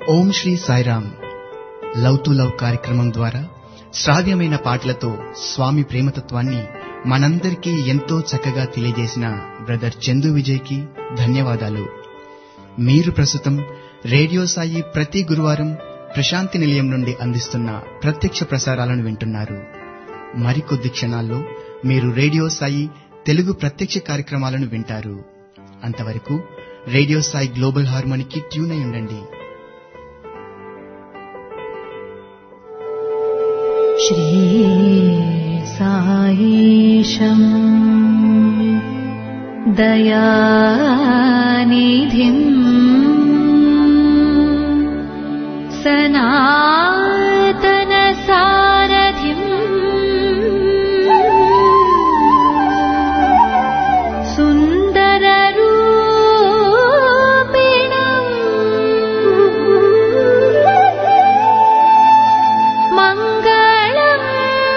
Om Sri Sairam love to love కార్యక్రమం ద్వారా శ్రావ్యమైన పాటలతో స్వామి ప్రేమతత్వాన్ని మనందరికీ ఎంతో చక్కగా తెలియజేసిన బ్రదర్ చందు విజయ్కి ధన్యవాదాలు మీరు ప్రస్తుతం రేడియో సాయి ప్రతి గురువారం ప్రశాంతి నిలయం నుండి అందిస్తున్న ప్రత్యక్ష ప్రసారాలను వింటున్నారు మరికొద్ది క్షణాల్లో మీరు రేడియో సాయి తెలుగు ప్రత్యక్ష కార్యక్రమాలను వింటారు అంతవరకు రేడియో సాయి గ్లోబల్ హార్మోనికి ట్యూన్ అయి ఉండండి श्रीसायीशम् दयानिधिम् सनातनसारथिम् सुन्दररूपिणम् मङ्गलम्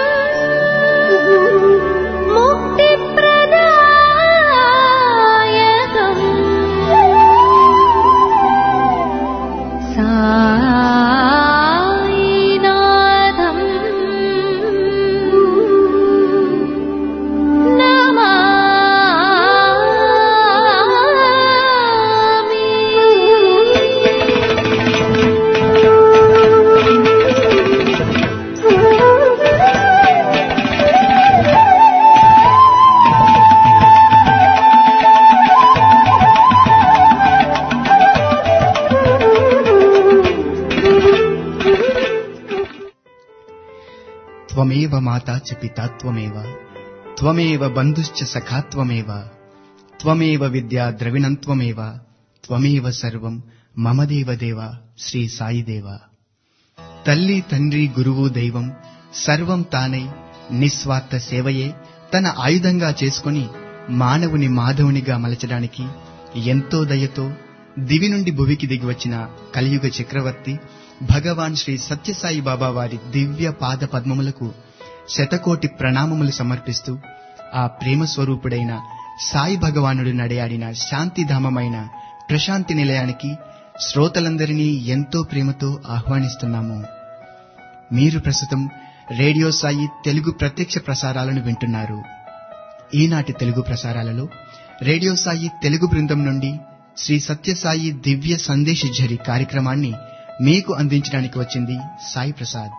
मुक्तिप्रदायकम् सायिनाथम् త్వమేవ మాతా చ పితా త్వమేవ త్వమేవ బంధుశ్చ సఖా త్వమేవ త్వమేవ విద్యా ద్రవిణం త్వమేవ త్వమేవ సర్వం మమ దేవ దేవ శ్రీ సాయి దేవ తల్లి తండ్రి గురువు దైవం సర్వం తానై నిస్వార్థ సేవయే తన ఆయుధంగా చేసుకుని మానవుని మాధవునిగా మలచడానికి ఎంతో దయతో దివి నుండి భువికి దిగివచ్చిన కలియుగ చక్రవర్తి భగవాన్ శ్రీ సత్యసాయి బాబా వారి దివ్య పాద పద్మములకు శతకోటి ప్రణామములు సమర్పిస్తూ ఆ ప్రేమ స్వరూపుడైన సాయి భగవానుడు నడయాడిన శాంతిధామమైన ప్రశాంతి నిలయానికి శ్రోతలందరినీ ఎంతో ప్రేమతో ఆహ్వానిస్తున్నాము మీరు ప్రస్తుతం రేడియో సాయి తెలుగు ప్రత్యక్ష ప్రసారాలను వింటున్నారు ఈనాటి తెలుగు ప్రసారాలలో రేడియో సాయి తెలుగు బృందం నుండి శ్రీ సత్యసాయి దివ్య సందేశ ఝరి కార్యక్రమాన్ని మీకు అందించడానికి వచ్చింది సాయి ప్రసాద్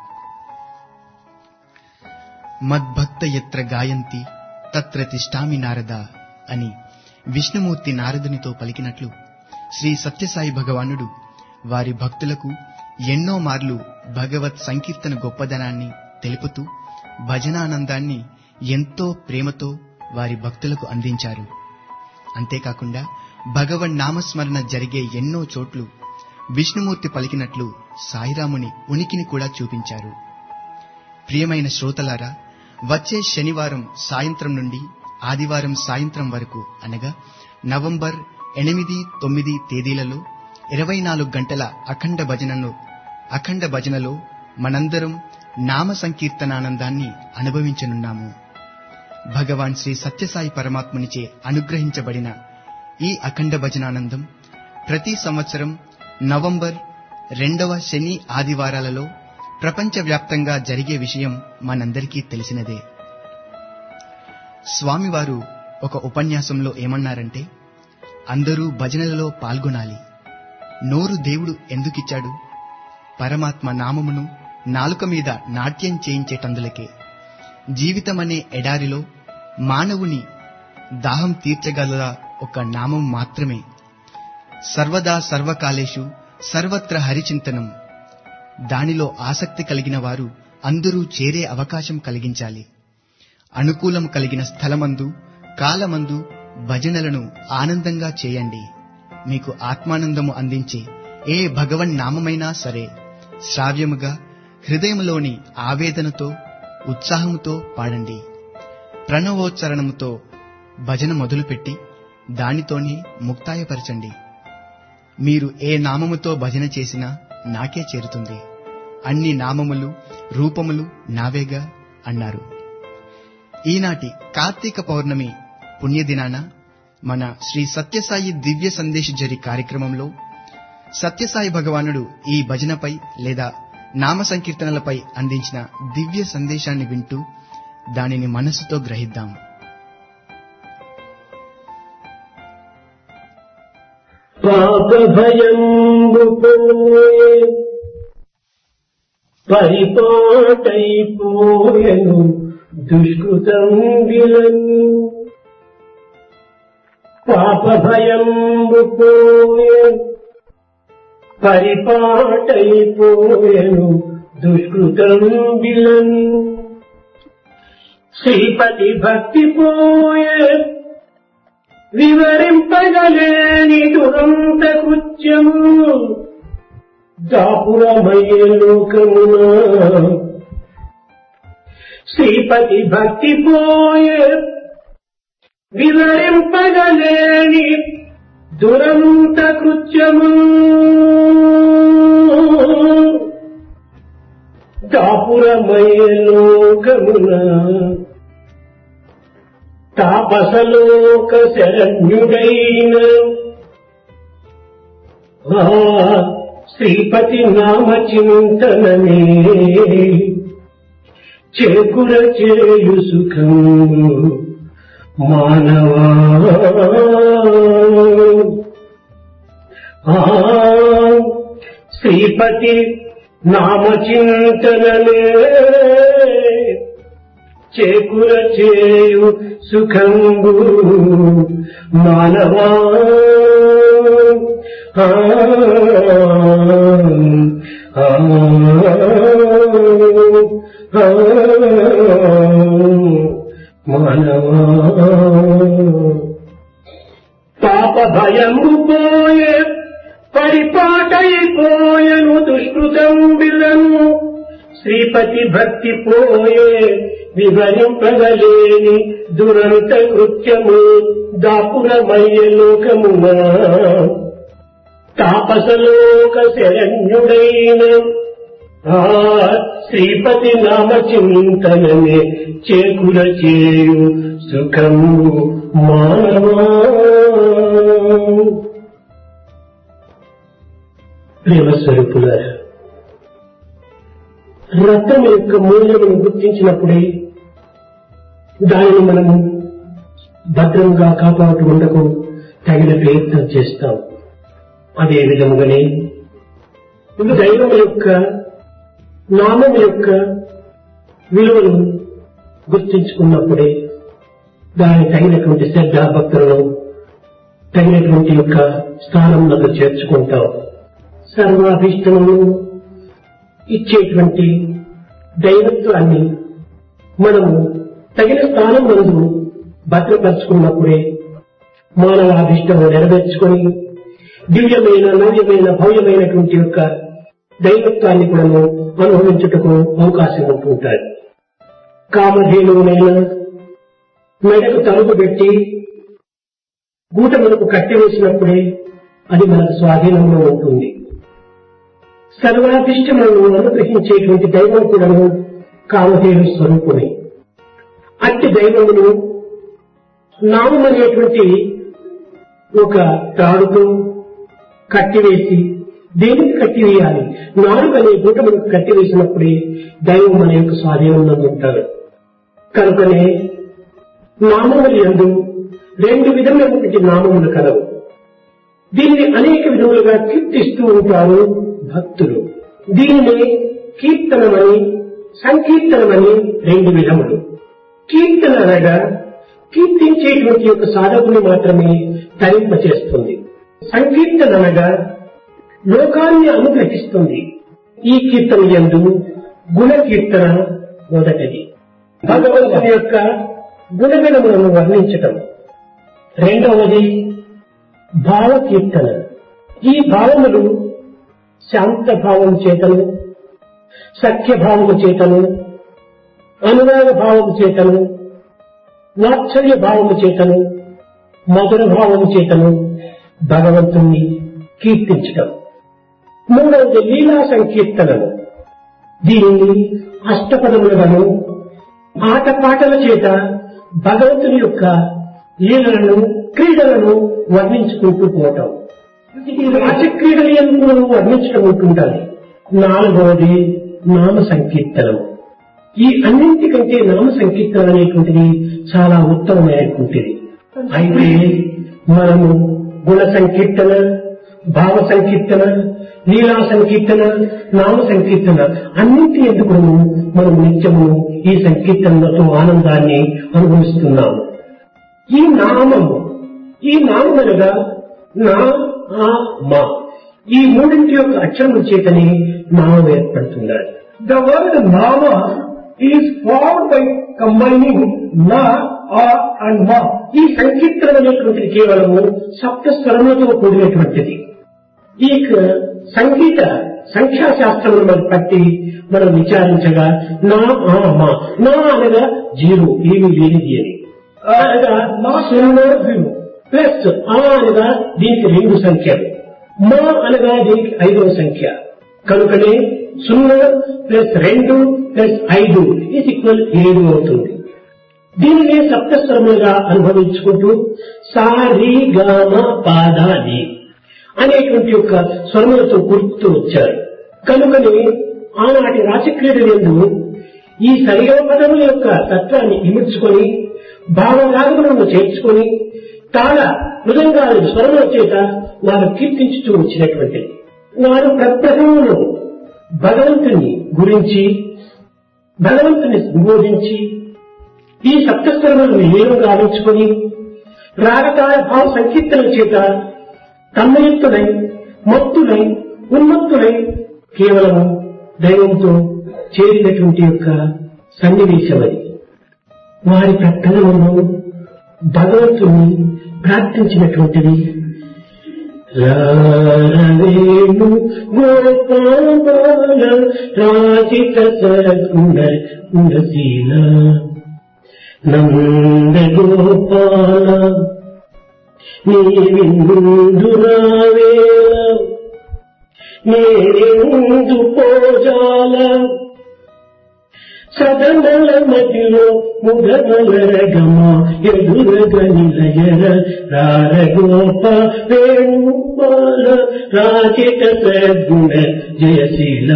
మద్భక్త ఎత్ర గాయంతి తత్ర తిష్టామి నారద అని విష్ణుమూర్తి నారదునితో పలికినట్లు శ్రీ సత్యసాయి భగవానుడు వారి భక్తులకు ఎన్నో మార్లు భగవత్ సంకీర్తన గొప్పదనాన్ని తెలుపుతూ భజనానందాన్ని ఎంతో ప్రేమతో వారి భక్తులకు అందించారు అంతేకాకుండా భగవన్ నామస్మరణ జరిగే ఎన్నో చోట్లు విష్ణుమూర్తి పలికినట్లు సాయిరాముని ఉనికిని కూడా చూపించారు ప్రియమైన శ్రోతలారా వచ్చే శనివారం సాయంత్రం నుండి ఆదివారం సాయంత్రం వరకు అనగా నవంబర్ ఎనిమిది తొమ్మిది తేదీలలో ఇరవై నాలుగు గంటల అఖండ భజనను అఖండ భజనలో మనందరం నామ సంకీర్తనానందాన్ని అనుభవించనున్నాము భగవాన్ శ్రీ సత్యసాయి పరమాత్మునిచే అనుగ్రహించబడిన ఈ అఖండ భజనానందం ప్రతి సంవత్సరం నవంబర్ రెండవ శని ఆదివారాలలో ప్రపంచవ్యాప్తంగా జరిగే విషయం మనందరికీ తెలిసినదే స్వామివారు ఒక ఉపన్యాసంలో ఏమన్నారంటే అందరూ భజనలలో పాల్గొనాలి నోరు దేవుడు ఎందుకిచ్చాడు పరమాత్మ నామమును నాలుక మీద నాట్యం చేయించేటందులకే జీవితమనే ఎడారిలో మానవుని దాహం తీర్చగల ఒక నామం మాత్రమే సర్వదా సర్వకాలేషు సర్వత్ర హరిచింతనం దానిలో ఆసక్తి కలిగిన వారు అందరూ చేరే అవకాశం కలిగించాలి అనుకూలం కలిగిన స్థలమందు కాలమందు భజనలను ఆనందంగా చేయండి మీకు ఆత్మానందము అందించే ఏ భగవన్ నామమైనా సరే శ్రావ్యముగా హృదయములోని ఆవేదనతో ఉత్సాహముతో పాడండి ప్రణవోచ్చరణముతో భజన మొదలుపెట్టి దానితోనే ముక్తాయపరచండి మీరు ఏ నామముతో భజన చేసినా నాకే చేరుతుంది అన్ని నామములు రూపములు నావేగా అన్నారు ఈనాటి కార్తీక పౌర్ణమి పుణ్యదినాన మన శ్రీ సత్యసాయి దివ్య సందేశ జరి కార్యక్రమంలో సత్యసాయి భగవానుడు ఈ భజనపై లేదా నామ సంకీర్తనలపై అందించిన దివ్య సందేశాన్ని వింటూ దానిని మనసుతో గ్రహిద్దాం పాప భయంబు పోయే పరిపాటైపోయెను దుష్కృతం విలను పాప భయంబు పోయే పరిపాటైపోయెను దుష్కృతం విలను శ్రీపతి భక్తి పోయే వివరింపగలేని దురంత కృత్యము దాపురమయ్యే లోకమున శ్రీపతి భక్తి పోయే వివరింపగలేని దురంత కృత్యము దాపురమయ్యే లోకమున తాపసలోక శరణ్యుడైన ఆ శ్రీపతి నామ చింతనమే చేకుర చేయు సుఖం మానవా ఆ శ్రీపతి నామ చింతనమే చేకుర చేయు సుఖంబు మానవా ఆ, ఆ, ఆ, మానవా పాప భయము పోయే పరిపాటైపోయను దుష్కృతం బిలను శ్రీపతి భక్తి పోయే వివరింపగలేని దురంత కృత్యము దాపురమయ్య లోకమున తాపసలోక శరణ్యుడైన ఆ శ్రీపతి నామ చింతనమే చేకుల చేయు సుఖము మానవా ప్రేమస్వరూపులారా రక్తం యొక్క మూల్యమును గుర్తించినప్పుడే దానిని మనము భద్రంగా కాపాడుకుంటకు తగిన ప్రయత్నం చేస్తాం అదే విధముగానే దైవం యొక్క నామం యొక్క విలువను గుర్తించుకున్నప్పుడే దాని తగినటువంటి శ్రద్ధ భక్తులను తగినటువంటి యొక్క స్థానంలో చేర్చుకుంటాం సర్వాభీష్టమును ఇచ్చేటువంటి దైవత్వాన్ని మనము తగిన స్థానం నందు భద్రపరుచుకున్నప్పుడే మానవాభిష్టము నెరవేర్చుకొని దివ్యమైన నవ్యమైన భవ్యమైనటువంటి యొక్క దైవత్వాన్ని కూడా అనుభవించుటకు అవకాశం ఉంటుంటాయి కామధేనువునైనా మెడకు తలుపు పెట్టి గూట మనకు కట్టివేసినప్పుడే అది మనకు స్వాధీనంలో ఉంటుంది సర్వాధిష్టములను అనుగ్రహించేటువంటి దైవం కూడాను కామధేను స్వరూపుని అట్టి దైవమును నామనేటువంటి ఒక తాడుతో కట్టివేసి దేనికి కట్టివేయాలి నాలుగు అనే గుటమును కట్టివేసినప్పుడే దైవం మన యొక్క స్వాధీనంలో ఉంటారు కనుకనే నామములు ఎందు రెండు విధమైనటువంటి నామములు కలవు దీనిని అనేక విధములుగా కీర్తిస్తూ ఉంటారు భక్తులు దీనిని కీర్తనమని సంకీర్తనమని రెండు విధములు కీర్తన అనగా కీర్తించేటువంటి యొక్క సాధకుని మాత్రమే తరింప చేస్తుంది సంకీర్తన అనగా లోకాన్ని అనుగ్రహిస్తుంది ఈ కీర్తన ఎందు గుణ కీర్తన మొదటిది భగవంతుని యొక్క గుణగణములను వర్ణించటం రెండవది భావ కీర్తన ఈ భావములు శాంత భావం చేతను సఖ్య భావము చేతను అనురాగ భావము చేతను వాత్సల్య భావము చేతను మధుర భావము చేతను భగవంతుణ్ణి కీర్తించటం మూడవది లీలా సంకీర్తనలు దీనిని అష్టపదములను ఆటపాటల చేత భగవంతుని యొక్క లీలలను క్రీడలను వర్ణించుకుంటూ పోవటం ఇది రాజక్రీడలు ఎందుకు వర్ణించడం ఉంటుండాలి నాలుగవది నామ సంకీర్తనం ఈ అన్నింటికంటే నామ సంకీర్తనం అనేటువంటిది చాలా ఉత్తమమైనటువంటిది అయితే మనము గుణ సంకీర్తన భావ సంకీర్తన లీలా సంకీర్తన నామ సంకీర్తన అన్నింటి ఎందుకు మనం నిత్యము ఈ సంకీర్తనలతో ఆనందాన్ని అనుభవిస్తున్నాము ఈ నామము ఈ నామం అనగా నా ఆ మా ఈ మూడింటి యొక్క అక్షరముల చేతనే నామం ఏర్పడుతున్నది The word Nama is formed by combining Na, A and Ma. ఈ సంకీర్తనం అనేటువంటిది కేవలము సప్త స్వరములతో కూడినటువంటిది ఈ క- సంగీత సంఖ్యాశాస్త్రమును మనం పట్టి మనం విచారించగా నా ఆ మా నా అనగా జీరో ఏమీ లేనిది అని అనగా నా సున్నా జీరో ప్లస్ ఆ అనగా దీనికి రెండు సంఖ్యలు మా అనగా దీనికి ఐదవ సంఖ్య కనుకనే సున్నా ప్లస్ రెండు ప్లస్ ఐదు ఇది ఈక్వల్ ఏడు అవుతుంది దీనిని సప్తస్వరములుగా అనుభవించుకుంటూ సారి గామ పాదాలి అనేటువంటి యొక్క స్వరములతో కూర్చుతూ వచ్చారు కనుకనే ఆనాటి రాజక్రీడలందు ఈ సరిగమ పదముల యొక్క తత్వాన్ని ఇముడ్చుకొని భావరాగములను చేర్చుకొని తాళ మృదంగాలు స్వరముల చేత వారు కీర్తించుతూ వచ్చినటువంటిది వారు ప్రప్రథమంలో భగవంతుని గురించి భగవంతుని సంబోధించి ఈ సప్తస్వరములను విలీనం గావించుకొని రాగతాళ భావ సంకీర్తన చేత తన్మయుక్తులై మత్తులై ఉన్మత్తులై కేవలము దైవంతో చేరినటువంటి యొక్క సన్నివేశం అది వారి ప్రకటనలో భగవంతుని ప్రార్థించినటువంటిది రారవేణు గోపాల రాజిత సద్గుణ గుణశీల నంద గోపాల నీవిందురావేళ నేనెందు పోజాల సదనల మధ్యలో ముగమలరగమ ఎదురగ నిలయర రారగోప వేణుపాల రాజిత సద్గుణ జయశీల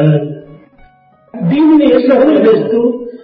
దీనిని శ్రవణ వేస్తూ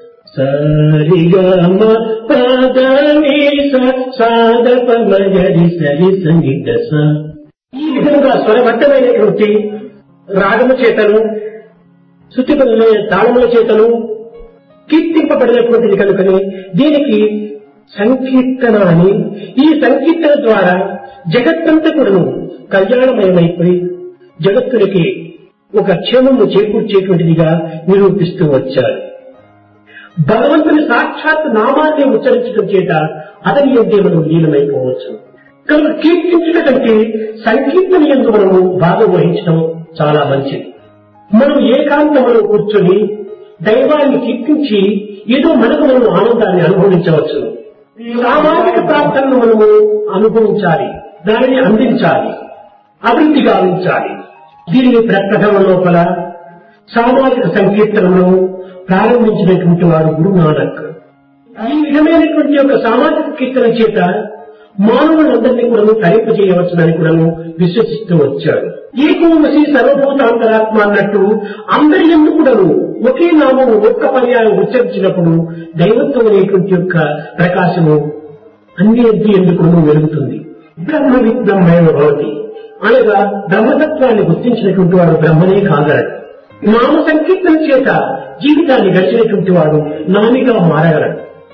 సరిగమ పదని సాధప మగరి సరి సంగీత ఈ విధంగా స్వరబద్ధమైనటువంటి రాగము చేతను శుద్ధిపరుల తాళముల చేతను కీర్తింపబడినటువంటిది కనుకని దీనికి సంకీర్తన అని ఈ సంకీర్తన ద్వారా జగత్తంతా కూడాను కళ్యాణమయమైపోయి జగత్తునికి ఒక క్షేమము చేకూర్చేటువంటిదిగా నిరూపిస్తూ వచ్చారు భగవంతుని సాక్షాత్ నామాన్ని ఉచ్చరించడం చేత అతని యొక్క మనం లీనమైపోవచ్చు కనుక కీర్తించడం కంటే సంకీర్తన ఎందు మనము భాగం వహించడం చాలా మంచిది మనం ఏకాంతంలో కూర్చొని దైవాన్ని కీర్తించి ఏదో మనకు మనం ఆనందాన్ని అనుభవించవచ్చు సామాజిక ప్రార్థనను మనము అనుభవించాలి దానిని అందించాలి అభివృద్ధి గావించాలి దీనిని ప్రకటన లోపల సామాజిక సంకీర్తనను ప్రారంభించినటువంటి వారు గురు నానక్ ఈ విధమైనటువంటి యొక్క సామాజిక కీర్తన చేత మానవులందరినీ కూడా తరింపజేయవచ్చునని కూడా విశ్వసిస్తూ వచ్చాడు ఏకోమసి సర్వభూతాంతరాత్మ అన్నట్టు అందరి ఎందుకు కూడాను ఒకే నామము ఒక్క పర్యాయం ఉచ్చరించినప్పుడు దైవత్వం అనేటువంటి యొక్క ప్రకాశము అన్ని ఎద్దు ఎందుకు వెలుగుతుంది బ్రహ్మ విబ్రహ్మేవ భవతి అనగా బ్రహ్మతత్వాన్ని గుర్తించినటువంటి వాడు బ్రహ్మనే కాగలడు నామ సంకీర్తన చేత జీవితాన్ని గడిచినటువంటి వాడు నామిగా మారగలడు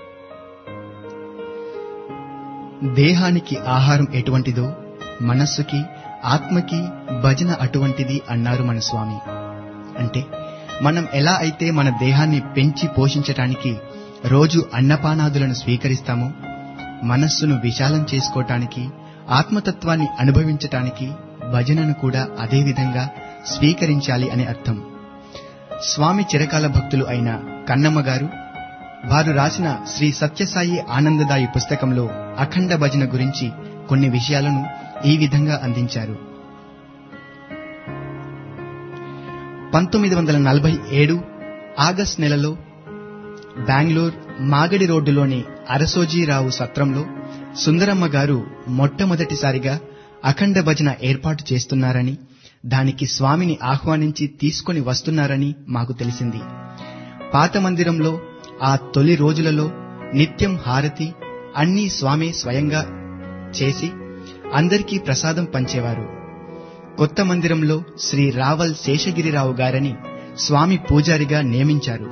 దేహానికి ఆహారం ఎటువంటిదో మనస్సుకి ఆత్మకి భజన అటువంటిది అన్నారు మన స్వామి అంటే మనం ఎలా అయితే మన దేహాన్ని పెంచి పోషించటానికి రోజు అన్నపానాదులను స్వీకరిస్తామో మనస్సును విశాలం చేసుకోవటానికి ఆత్మతత్వాన్ని అనుభవించటానికి భజనను కూడా అదే విధంగా స్వీకరించాలి అనే అర్థం స్వామి చిరకాల భక్తులు అయిన కన్నమ్మ గారు వారు రాసిన శ్రీ సత్యసాయి ఆనందదాయి పుస్తకంలో అఖండ భజన గురించి కొన్ని విషయాలను ఈ విధంగా అందించారు పంతొమ్మిది వందల నలభై ఏడు ఆగస్ట్ నెలలో బెంగళూరు మాగడి రోడ్డులోని అరసోజీరావు సత్రంలో సుందరమ్మ గారు మొట్టమొదటిసారిగా అఖండ భజన ఏర్పాటు చేస్తున్నారని దానికి స్వామిని ఆహ్వానించి తీసుకొని వస్తున్నారని మాకు తెలిసింది పాత మందిరంలో ఆ తొలి రోజులలో నిత్యం హారతి అన్నీ స్వామి స్వయంగా చేసి అందరికీ ప్రసాదం పంచేవారు కొత్త మందిరంలో శ్రీ రావల్ శేషగిరిరావు గారని స్వామి పూజారిగా నియమించారు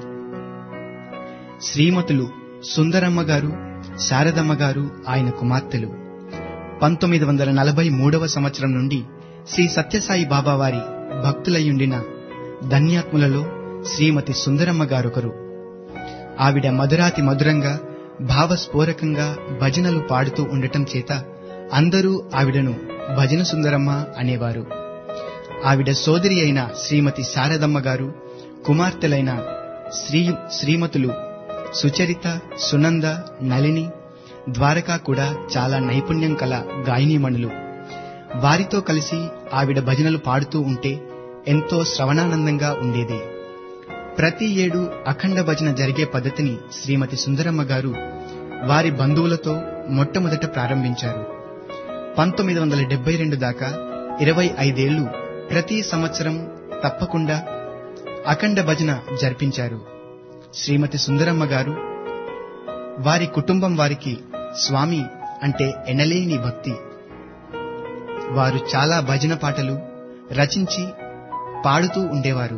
శ్రీమతులు సుందరమ్మ గారు శారదమ్మ గారు ఆయన కుమార్తెలు పంతొమ్మిది వందల నలభై మూడవ సంవత్సరం నుండి శ్రీ సత్యసాయి బాబా వారి భక్తులయ్యుండిన ధన్యాత్ములలో శ్రీమతి సుందరమ్మ గారొకరు ఆవిడ మధురాతి మధురంగా భావస్ఫోరకంగా భజనలు పాడుతూ ఉండటం చేత అందరూ ఆవిడను భజన సుందరమ్మ అనేవారు ఆవిడ సోదరి అయిన శ్రీమతి శారదమ్మ గారు కుమార్తెలైన శ్రీ శ్రీమతులు సుచరిత సునంద నళిని ద్వారకా కూడా చాలా నైపుణ్యం కల గాయనీమణులు వారితో కలిసి ఆవిడ భజనలు పాడుతూ ఉంటే ఎంతో శ్రవణానందంగా ఉండేది ప్రతి ఏడు అఖండ భజన జరిగే పద్ధతిని శ్రీమతి సుందరమ్మ గారు వారి బంధువులతో మొట్టమొదట ప్రారంభించారు పంతొమ్మిది వందల డెబ్బై రెండు దాకా ఇరవై ఐదేళ్లు ప్రతి సంవత్సరం తప్పకుండా అఖండ భజన జరిపించారు శ్రీమతి సుందరమ్మ గారు వారి కుటుంబం వారికి స్వామి అంటే ఎనలేని భక్తి వారు చాలా భజన పాటలు రచించి పాడుతూ ఉండేవారు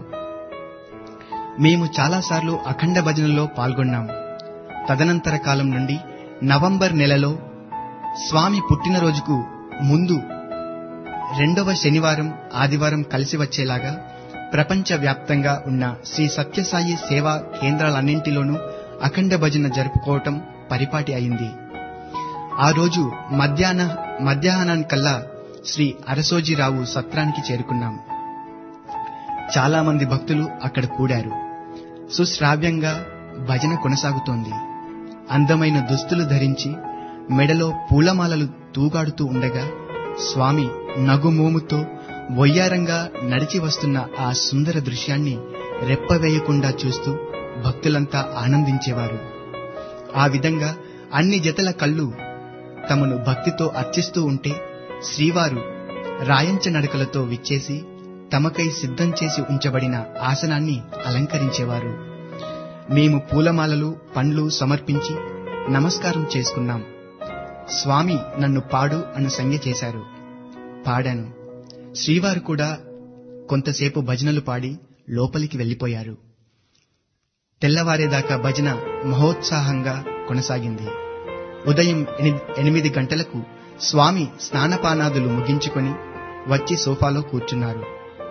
మేము చాలాసార్లు అఖండ భజనలో పాల్గొన్నాం తదనంతర కాలం నుండి నవంబర్ నెలలో స్వామి పుట్టినరోజుకు ముందు రెండవ శనివారం ఆదివారం కలిసి వచ్చేలాగా ప్రపంచవ్యాప్తంగా ఉన్న శ్రీ సత్యసాయి సేవా కేంద్రాలన్నింటిలోనూ అఖండ భజన జరుపుకోవటం పరిపాటి అయింది ఆ రోజు మధ్యాహ్న మధ్యాహ్నానికల్లా శ్రీ అరసోజీరావు సత్రానికి చేరుకున్నాం చాలా మంది భక్తులు అక్కడ కూడారు సుశ్రావ్యంగా భజన కొనసాగుతోంది అందమైన దుస్తులు ధరించి మెడలో పూలమాలలు తూగాడుతూ ఉండగా స్వామి నగుమోముతో వయ్యారంగా నడిచి వస్తున్న ఆ సుందర దృశ్యాన్ని రెప్పవేయకుండా చూస్తూ భక్తులంతా ఆనందించేవారు ఆ విధంగా అన్ని జతల కళ్ళు తమను భక్తితో అర్చిస్తూ ఉంటే శ్రీవారు రాయంచ నడకలతో విచ్చేసి తమకై సిద్ధం చేసి ఉంచబడిన ఆసనాన్ని అలంకరించేవారు మేము పూలమాలలు పండ్లు సమర్పించి నమస్కారం చేసుకున్నాం స్వామి నన్ను పాడు అని సంజ్ఞ చేశారు పాడాను శ్రీవారు కూడా కొంతసేపు భజనలు పాడి లోపలికి వెళ్లిపోయారు తెల్లవారేదాకా భజన మహోత్సాహంగా కొనసాగింది ఉదయం ఎని- ఎనిమిది గంటలకు స్వామి స్నానపానాదులు ముగించుకొని వచ్చి సోఫాలో కూర్చున్నారు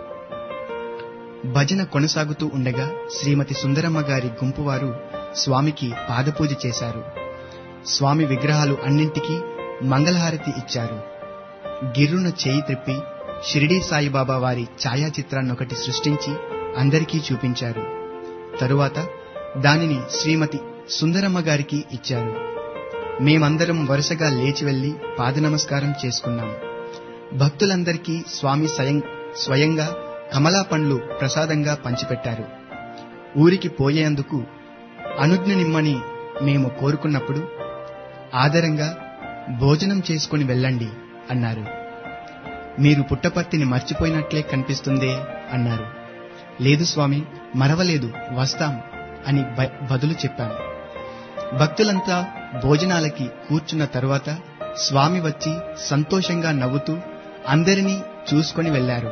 భజన కొనసాగుతూ ఉండగా శ్రీమతి సుందరమ్మ గారి గుంపువారు స్వామికి పాదపూజ చేశారు స్వామి విగ్రహాలు అన్నింటికీ మంగళహారతి ఇచ్చారు గిర్రున చేయి త్రిప్పి షిరిడీ సాయిబాబా వారి ఛాయాచిత్రాన్నొకటి సృష్టించి అందరికీ చూపించారు తరువాత దానిని శ్రీమతి సుందరమ్మ గారికి ఇచ్చారు మేమందరం వరుసగా లేచి వెళ్లి పాదనమస్కారం చేసుకున్నాం భక్తులందరికీ స్వామి స్వయం స్వయంగా కమలా పండ్లు ప్రసాదంగా పంచిపెట్టారు ఊరికి పోయేందుకు అనుజ్ఞనిమ్మని మేము కోరుకున్నప్పుడు ఆదరంగా భోజనం చేసుకుని వెళ్ళండి అన్నారు మీరు పుట్టపర్తిని మర్చిపోయినట్లే కనిపిస్తుందే అన్నారు లేదు స్వామి మరవలేదు వస్తాం అని బ- బదులు చెప్పాను భక్తులంతా భోజనాలకి కూర్చున్న తరువాత స్వామి వచ్చి సంతోషంగా నవ్వుతూ అందరినీ చూసుకొని వెళ్లారు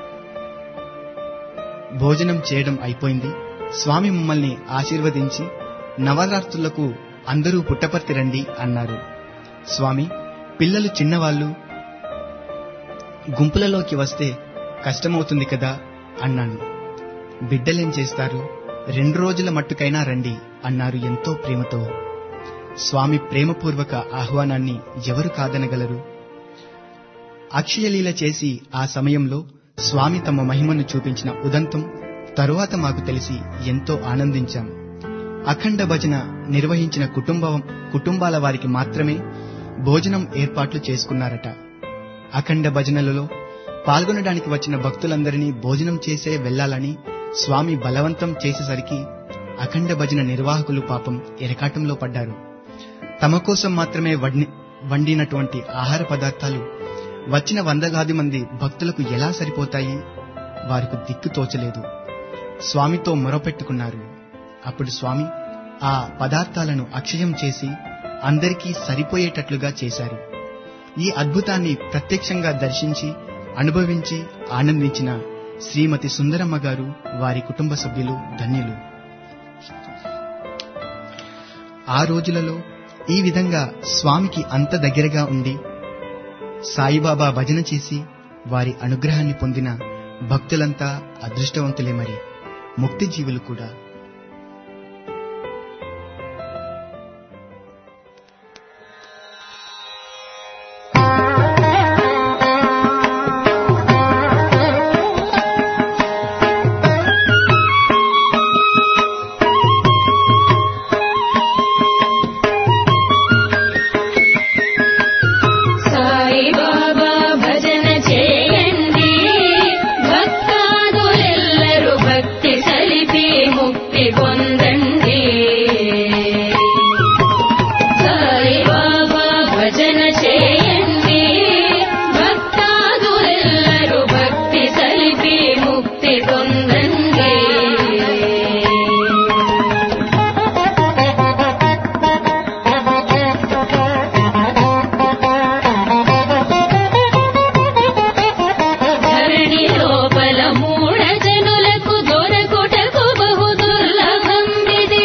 భోజనం చేయడం అయిపోయింది స్వామి మమ్మల్ని ఆశీర్వదించి నవరాత్రులకు అందరూ పుట్టపర్తి రండి అన్నారు స్వామి పిల్లలు చిన్నవాళ్ళు గుంపులలోకి వస్తే కష్టమవుతుంది కదా అన్నాను బిడ్డలేం చేస్తారు రెండు రోజుల మట్టుకైనా రండి అన్నారు ఎంతో ప్రేమతో స్వామి ప్రేమపూర్వక ఆహ్వానాన్ని ఎవరు కాదనగలరు అక్షయలీల చేసి ఆ సమయంలో స్వామి తమ మహిమను చూపించిన ఉదంతం తరువాత మాకు తెలిసి ఎంతో ఆనందించాం అఖండ భజన నిర్వహించిన కుటుంబం కుటుంబాల వారికి మాత్రమే భోజనం ఏర్పాట్లు చేసుకున్నారట అఖండ భజనలలో పాల్గొనడానికి వచ్చిన భక్తులందరినీ భోజనం చేసే వెళ్లాలని స్వామి బలవంతం చేసేసరికి అఖండ భజన నిర్వాహకులు పాపం ఎరకాటంలో పడ్డారు తమ కోసం మాత్రమే వడ్ని- వండినటువంటి ఆహార పదార్థాలు వచ్చిన వందలాది మంది భక్తులకు ఎలా సరిపోతాయి వారికి దిక్కు తోచలేదు స్వామితో మొరపెట్టుకున్నారు అప్పుడు స్వామి ఆ పదార్థాలను అక్షయం చేసి అందరికీ సరిపోయేటట్లుగా చేశారు ఈ అద్భుతాన్ని ప్రత్యక్షంగా దర్శించి అనుభవించి ఆనందించిన శ్రీమతి సుందరమ్మ గారు వారి కుటుంబ సభ్యులు ధన్యులు ఆ రోజులలో ఈ విధంగా స్వామికి అంత దగ్గరగా ఉండి సాయిబాబా భజన చేసి వారి అనుగ్రహాన్ని పొందిన భక్తులంతా అదృష్టవంతులే మరి ముక్తి జీవులు కూడా సాయిబాబా భజన చేయండి భక్తాదులెల్లరూ భక్తి సలిపి ముక్తి పొందండి సాయిబాబా భజన చేయండి భక్తాదులెల్లరూ భక్తి సలిపి ముక్తి పొందండి ధరణి లోపల మూఢ జనులకు దొరకుటకు బహు దుర్లభం ఇది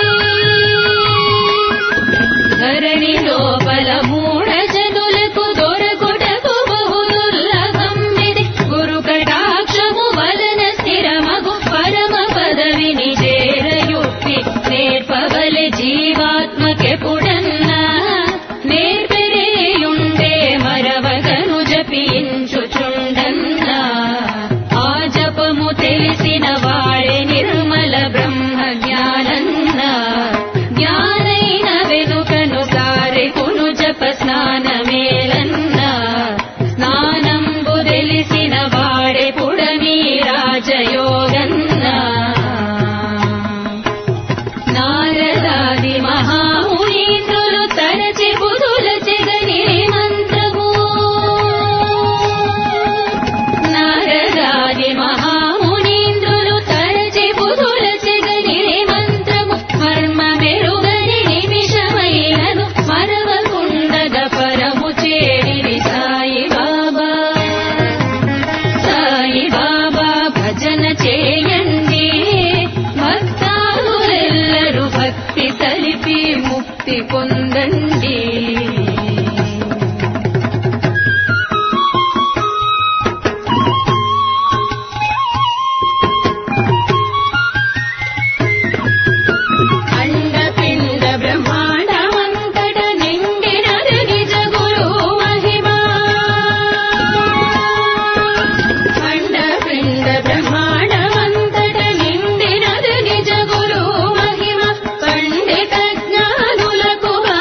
ధరణి లోపల మూఢ జనులకు దొరకుటకు బహు దుర్లభం ఇది గురు కటాక్షము వలన స్థిరమగు పరమ పదవిని చేరయుక్తి నేర్పవలె జీవాత్మకెపుడన్నా నేర్పెరేయుండే మరవగను జపించుచుండన్నా ఆ జపము తెలిసిన వాడే నిర్మల బ్రహ్మ జ్ఞానన్నా జ్ఞానైన వెనుకను సారెకును జప స్నానమేలన్నా స్నానంబు తెలిసిన వాడే పుడమి రాజయోగన్నా నారదాది మహామునీంద్రులు తరచి బుధుల చెగని మంత్రము నారదాది మహామునీంద్రులు తరచి బుధుల చెగని మంత్రము మర్మ మెరుగని నిమిషమైనను మరవకుండగ పరము చేరిని సాయి బాబా సాయి బాబా భజన చేయండి భక్తాదులెల్లరూ భక్తి సలిపి ముక్తి పొందండి అండపిండ బ్రహ్మాండమంతట నిండినది నిజ గురు మహిమా అండపిండ బ్రహ్మాండమంతట నిండినది నిజ గురు మహిమ పండిత జ్ఞానులకు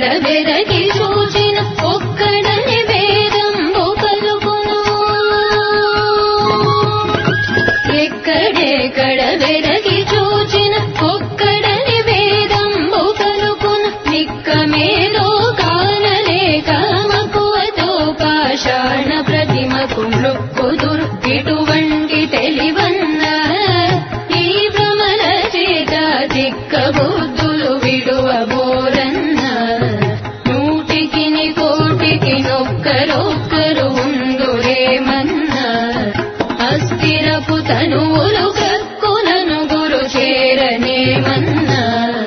వెరకి చూచిన ఒక్కడని వేదంబు పలుకును ఎక్కడెక్కడ వెరకి చూచిన ఒక్కడని వేదంబు పలుకును నిక్కమేలో కానలేక మక్కువతో పాషాణ ప్రతిమకు మృక్కుదురు ఇటువంటి తెలివన్న ఈ భ్రమల చేత దిక్క బుద్ధులు విడువబోరన్న నూటికి కోటికి నొక్కరొక్కరు ఉందురేమన్నా అస్థిరపు తనువులు కక్కునను గురు చేరనేమన్నా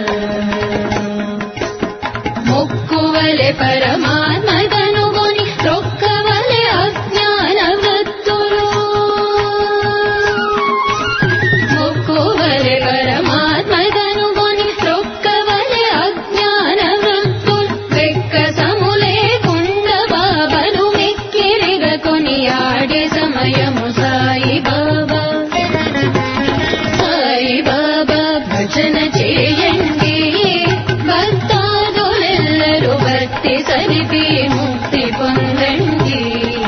మొక్కువలె పరమాత్మ కనుగొని రొక్కవలె అజ్ఞాన వృత్తులు మొక్కువలె పరమాత్మ కనుగొని రొక్కవలె అజ్ఞాన వృత్తులు వెక్క సములే కుండ బాబలు మెక్కిరిగ కొని ఆడే సమయము సాయి బాబా సాయి బాబా భజన చేయండి భక్తాదులెల్లరూ భక్తి సరిపి ముక్తి పొందండి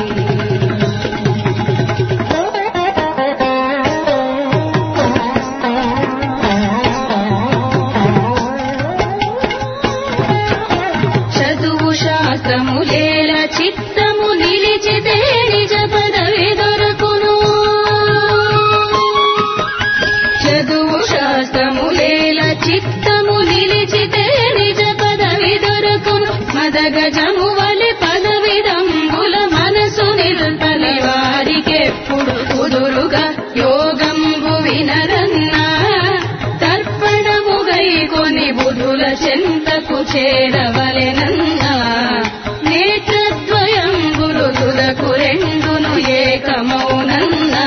చదువు శాస్త్రములేల చిత్తము నిలిచితే నిజ పదవి దొరకును చదువు శాస్త్రములేల చిత్తము నిలిచితే నిజ పదవి దొరకును మదగజము వలె పదవిదంబుల మనసు నిల్పని వారికెప్పుడు కుదురుగా యోగంబు వినరన్నా తర్పణముగై కొని బుధుల చెంతకు చేరవలెనన్నా నేత్రద్వయం గురుతులకు రెండును ఏకమౌనన్నా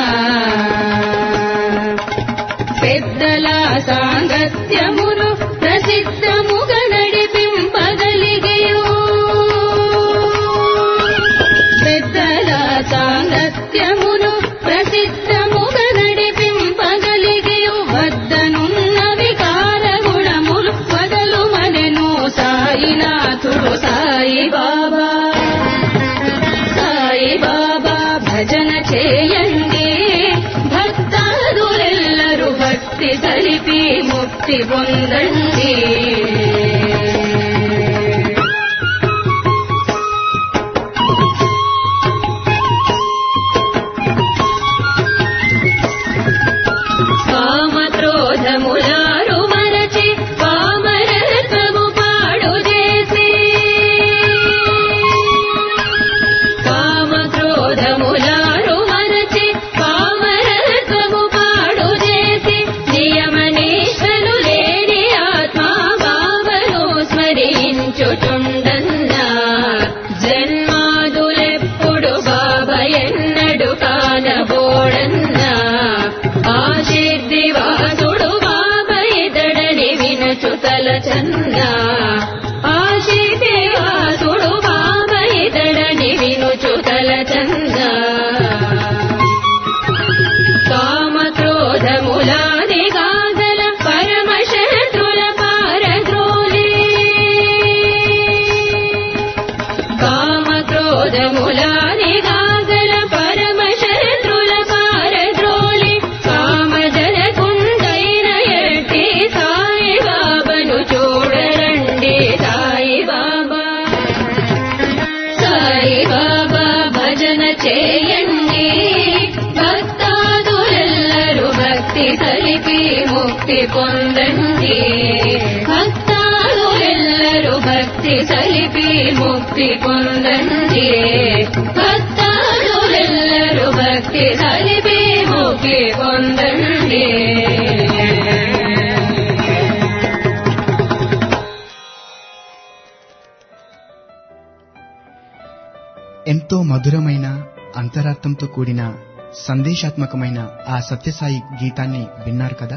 పెద్దల సాంగత్యమును ప్రసిద్ధముగా నడిపింపగలిగేయు పెద్దల సాంగత్యమును ప్రసిద్ధముగా నడిపింపగలిగేయు వద్దనున్న వికార గుణములు వదలు మనెను సాయినాథుడు సాయి బాబా సాయి బాబా భజన చేయండి భక్తాదులెల్లరూ భక్తి సలిపి ముక్తి పొందండి కామక్రోధములారు మరచి పామరత్వము పాడు చేసి కామక్రోధములారు మరచి పామరత్వము పాడు చేసి నియమ నిష్టలు లేని ఆత్మ బాబను స్మరించుచుండన్నా జన్మాదులెప్పుడు బాబ ఎన్నడు కానబోడన్నా ఆశీర్దివాసుడు బాబ ఇతడని వినచుతల చన్నా ఆశీర్దివాసుడు బాబ ఇతడని వినుచుతల చన్నా కామక్రోధములాది గాదల పరమశత్రుల పారద్రోలి కామక్రోధములాది గాదల పరమశత్రుల పారద్రోలి కామజల కుండైన ఎట్టి సాయి బాబను చూడరండి సాయి బాబా సాయి బాబా భజన చేయండి భక్తాదులెల్లరూ భక్తి సలిపి ముక్తి పొందండి భక్తాదులెల్లరూ భక్తి సలిపి ముక్తి పొందండి భక్తాదులెల్లరూ భక్తి సలిపి ముక్తి పొందండి ఎంతో మధురమైన అంతరార్థంతో కూడిన సందేశాత్మకమైన ఆ సత్యసాయి గీతాన్ని విన్నారు కదా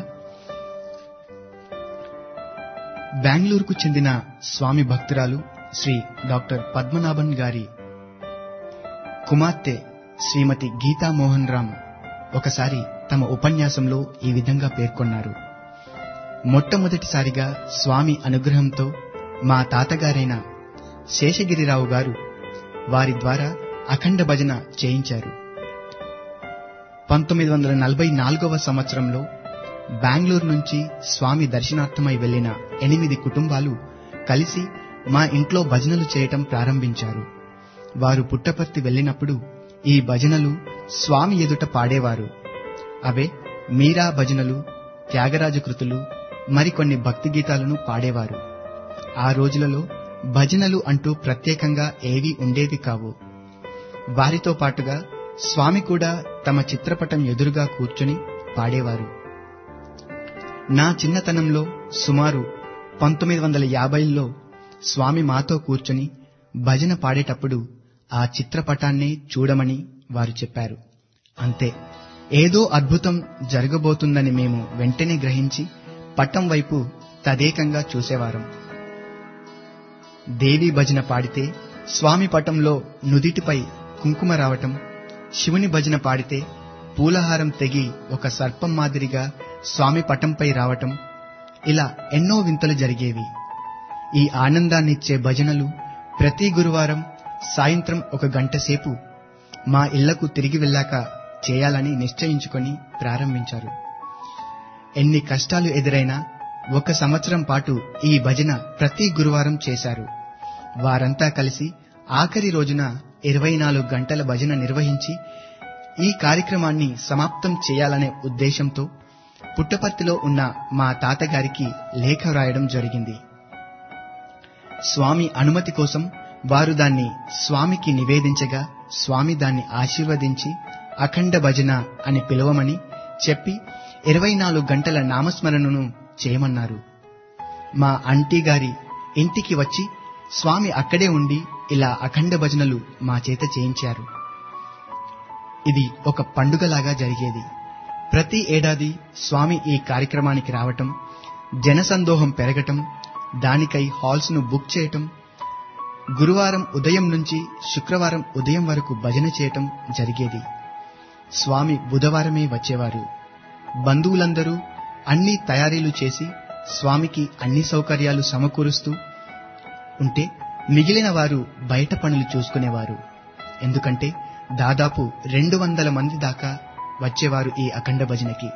బెంగళూరుకు చెందిన స్వామి భక్తురాలు శ్రీ డాక్టర్ పద్మనాభన్ గారి కుమార్తె శ్రీమతి గీతా మోహన్ రామ్ ఒకసారి తమ ఉపన్యాసంలో ఈ విధంగా పేర్కొన్నారు మొట్టమొదటిసారిగా స్వామి అనుగ్రహంతో మా తాతగారైన శేషగిరిరావు గారు వారి ద్వారా అఖండ భజన చేయించారు పంతొమ్మిది వందల నలభై నాలుగవ సంవత్సరంలో బెంగళూరు నుంచి స్వామి దర్శనార్థమై వెళ్లిన ఎనిమిది కుటుంబాలు కలిసి మా ఇంట్లో భజనలు చేయటం ప్రారంభించారు వారు పుట్టపర్తి వెళ్ళినప్పుడు ఈ భజనలు స్వామి ఎదుట పాడేవారు అవే మీరా భజనలు త్యాగరాజ కృతులు మరికొన్ని భక్తి గీతాలను పాడేవారు ఆ రోజులలో భజనలు అంటూ ప్రత్యేకంగా ఏవీ ఉండేవి కావు వారితో పాటుగా స్వామి కూడా తమ చిత్రపటం ఎదురుగా కూర్చుని పాడేవారు నా చిన్నతనంలో సుమారు పంతొమ్మిది వందల యాభైల్లో స్వామి మాతో కూర్చుని భజన పాడేటప్పుడు ఆ చిత్రపటాన్నే చూడమని వారు చెప్పారు అంతే ఏదో అద్భుతం జరగబోతుందని మేము వెంటనే గ్రహించి పట్టం వైపు తదేకంగా చూసేవారం దేవీ భజన పాడితే స్వామి పటంలో నుదిటిపై కుంకుమ రావటం శివుని భజన పాడితే పూలహారం తెగి ఒక సర్పం మాదిరిగా స్వామి పటంపై రావటం ఇలా ఎన్నో వింతలు జరిగేవి ఈ ఆనందాన్నిచ్చే భజనలు ప్రతి గురువారం సాయంత్రం ఒక గంట సేపు మా ఇళ్లకు తిరిగి వెళ్ళాక చేయాలని నిశ్చయించుకొని ప్రారంభించారు ఎన్ని కష్టాలు ఎదురైనా ఒక సంవత్సరం పాటు ఈ భజన ప్రతి గురువారం చేశారు వారంతా కలిసి ఆఖరి రోజున ఇరవై నాలుగు గంటల భజన నిర్వహించి ఈ కార్యక్రమాన్ని సమాప్తం చేయాలనే ఉద్దేశంతో పుట్టపర్తిలో ఉన్న మా తాతగారికి లేఖ వ్రాయడం జరిగింది స్వామి అనుమతి కోసం వారు దాన్ని స్వామికి నివేదించగా స్వామి దాన్ని ఆశీర్వదించి అఖండ భజన అని పిలవమని చెప్పి ఇరవై నాలుగు గంటల నామస్మరణను చేయమన్నారు మా అంటీ గారి ఇంటికి వచ్చి స్వామి అక్కడే ఉండి ఇలా అఖండ భజనలు మా చేత చేయించారు ఇది ఒక పండుగలాగా జరిగేది ప్రతి ఏడాది స్వామి ఈ కార్యక్రమానికి రావటం జనసందోహం పెరగటం దానికై హాల్స్ ను బుక్ చేయటం గురువారం ఉదయం నుంచి శుక్రవారం ఉదయం వరకు భజన చేయటం జరిగేది స్వామి బుధవారమే వచ్చేవారు బంధువులందరూ అన్ని తయారీలు చేసి స్వామికి అన్ని సౌకర్యాలు సమకూరుస్తూ ఉంటే మిగిలిన వారు బయట పనులు చూసుకునేవారు ఎందుకంటే దాదాపు రెండు వందల మంది దాకా వచ్చేవారు ఈ అఖండ భజనకి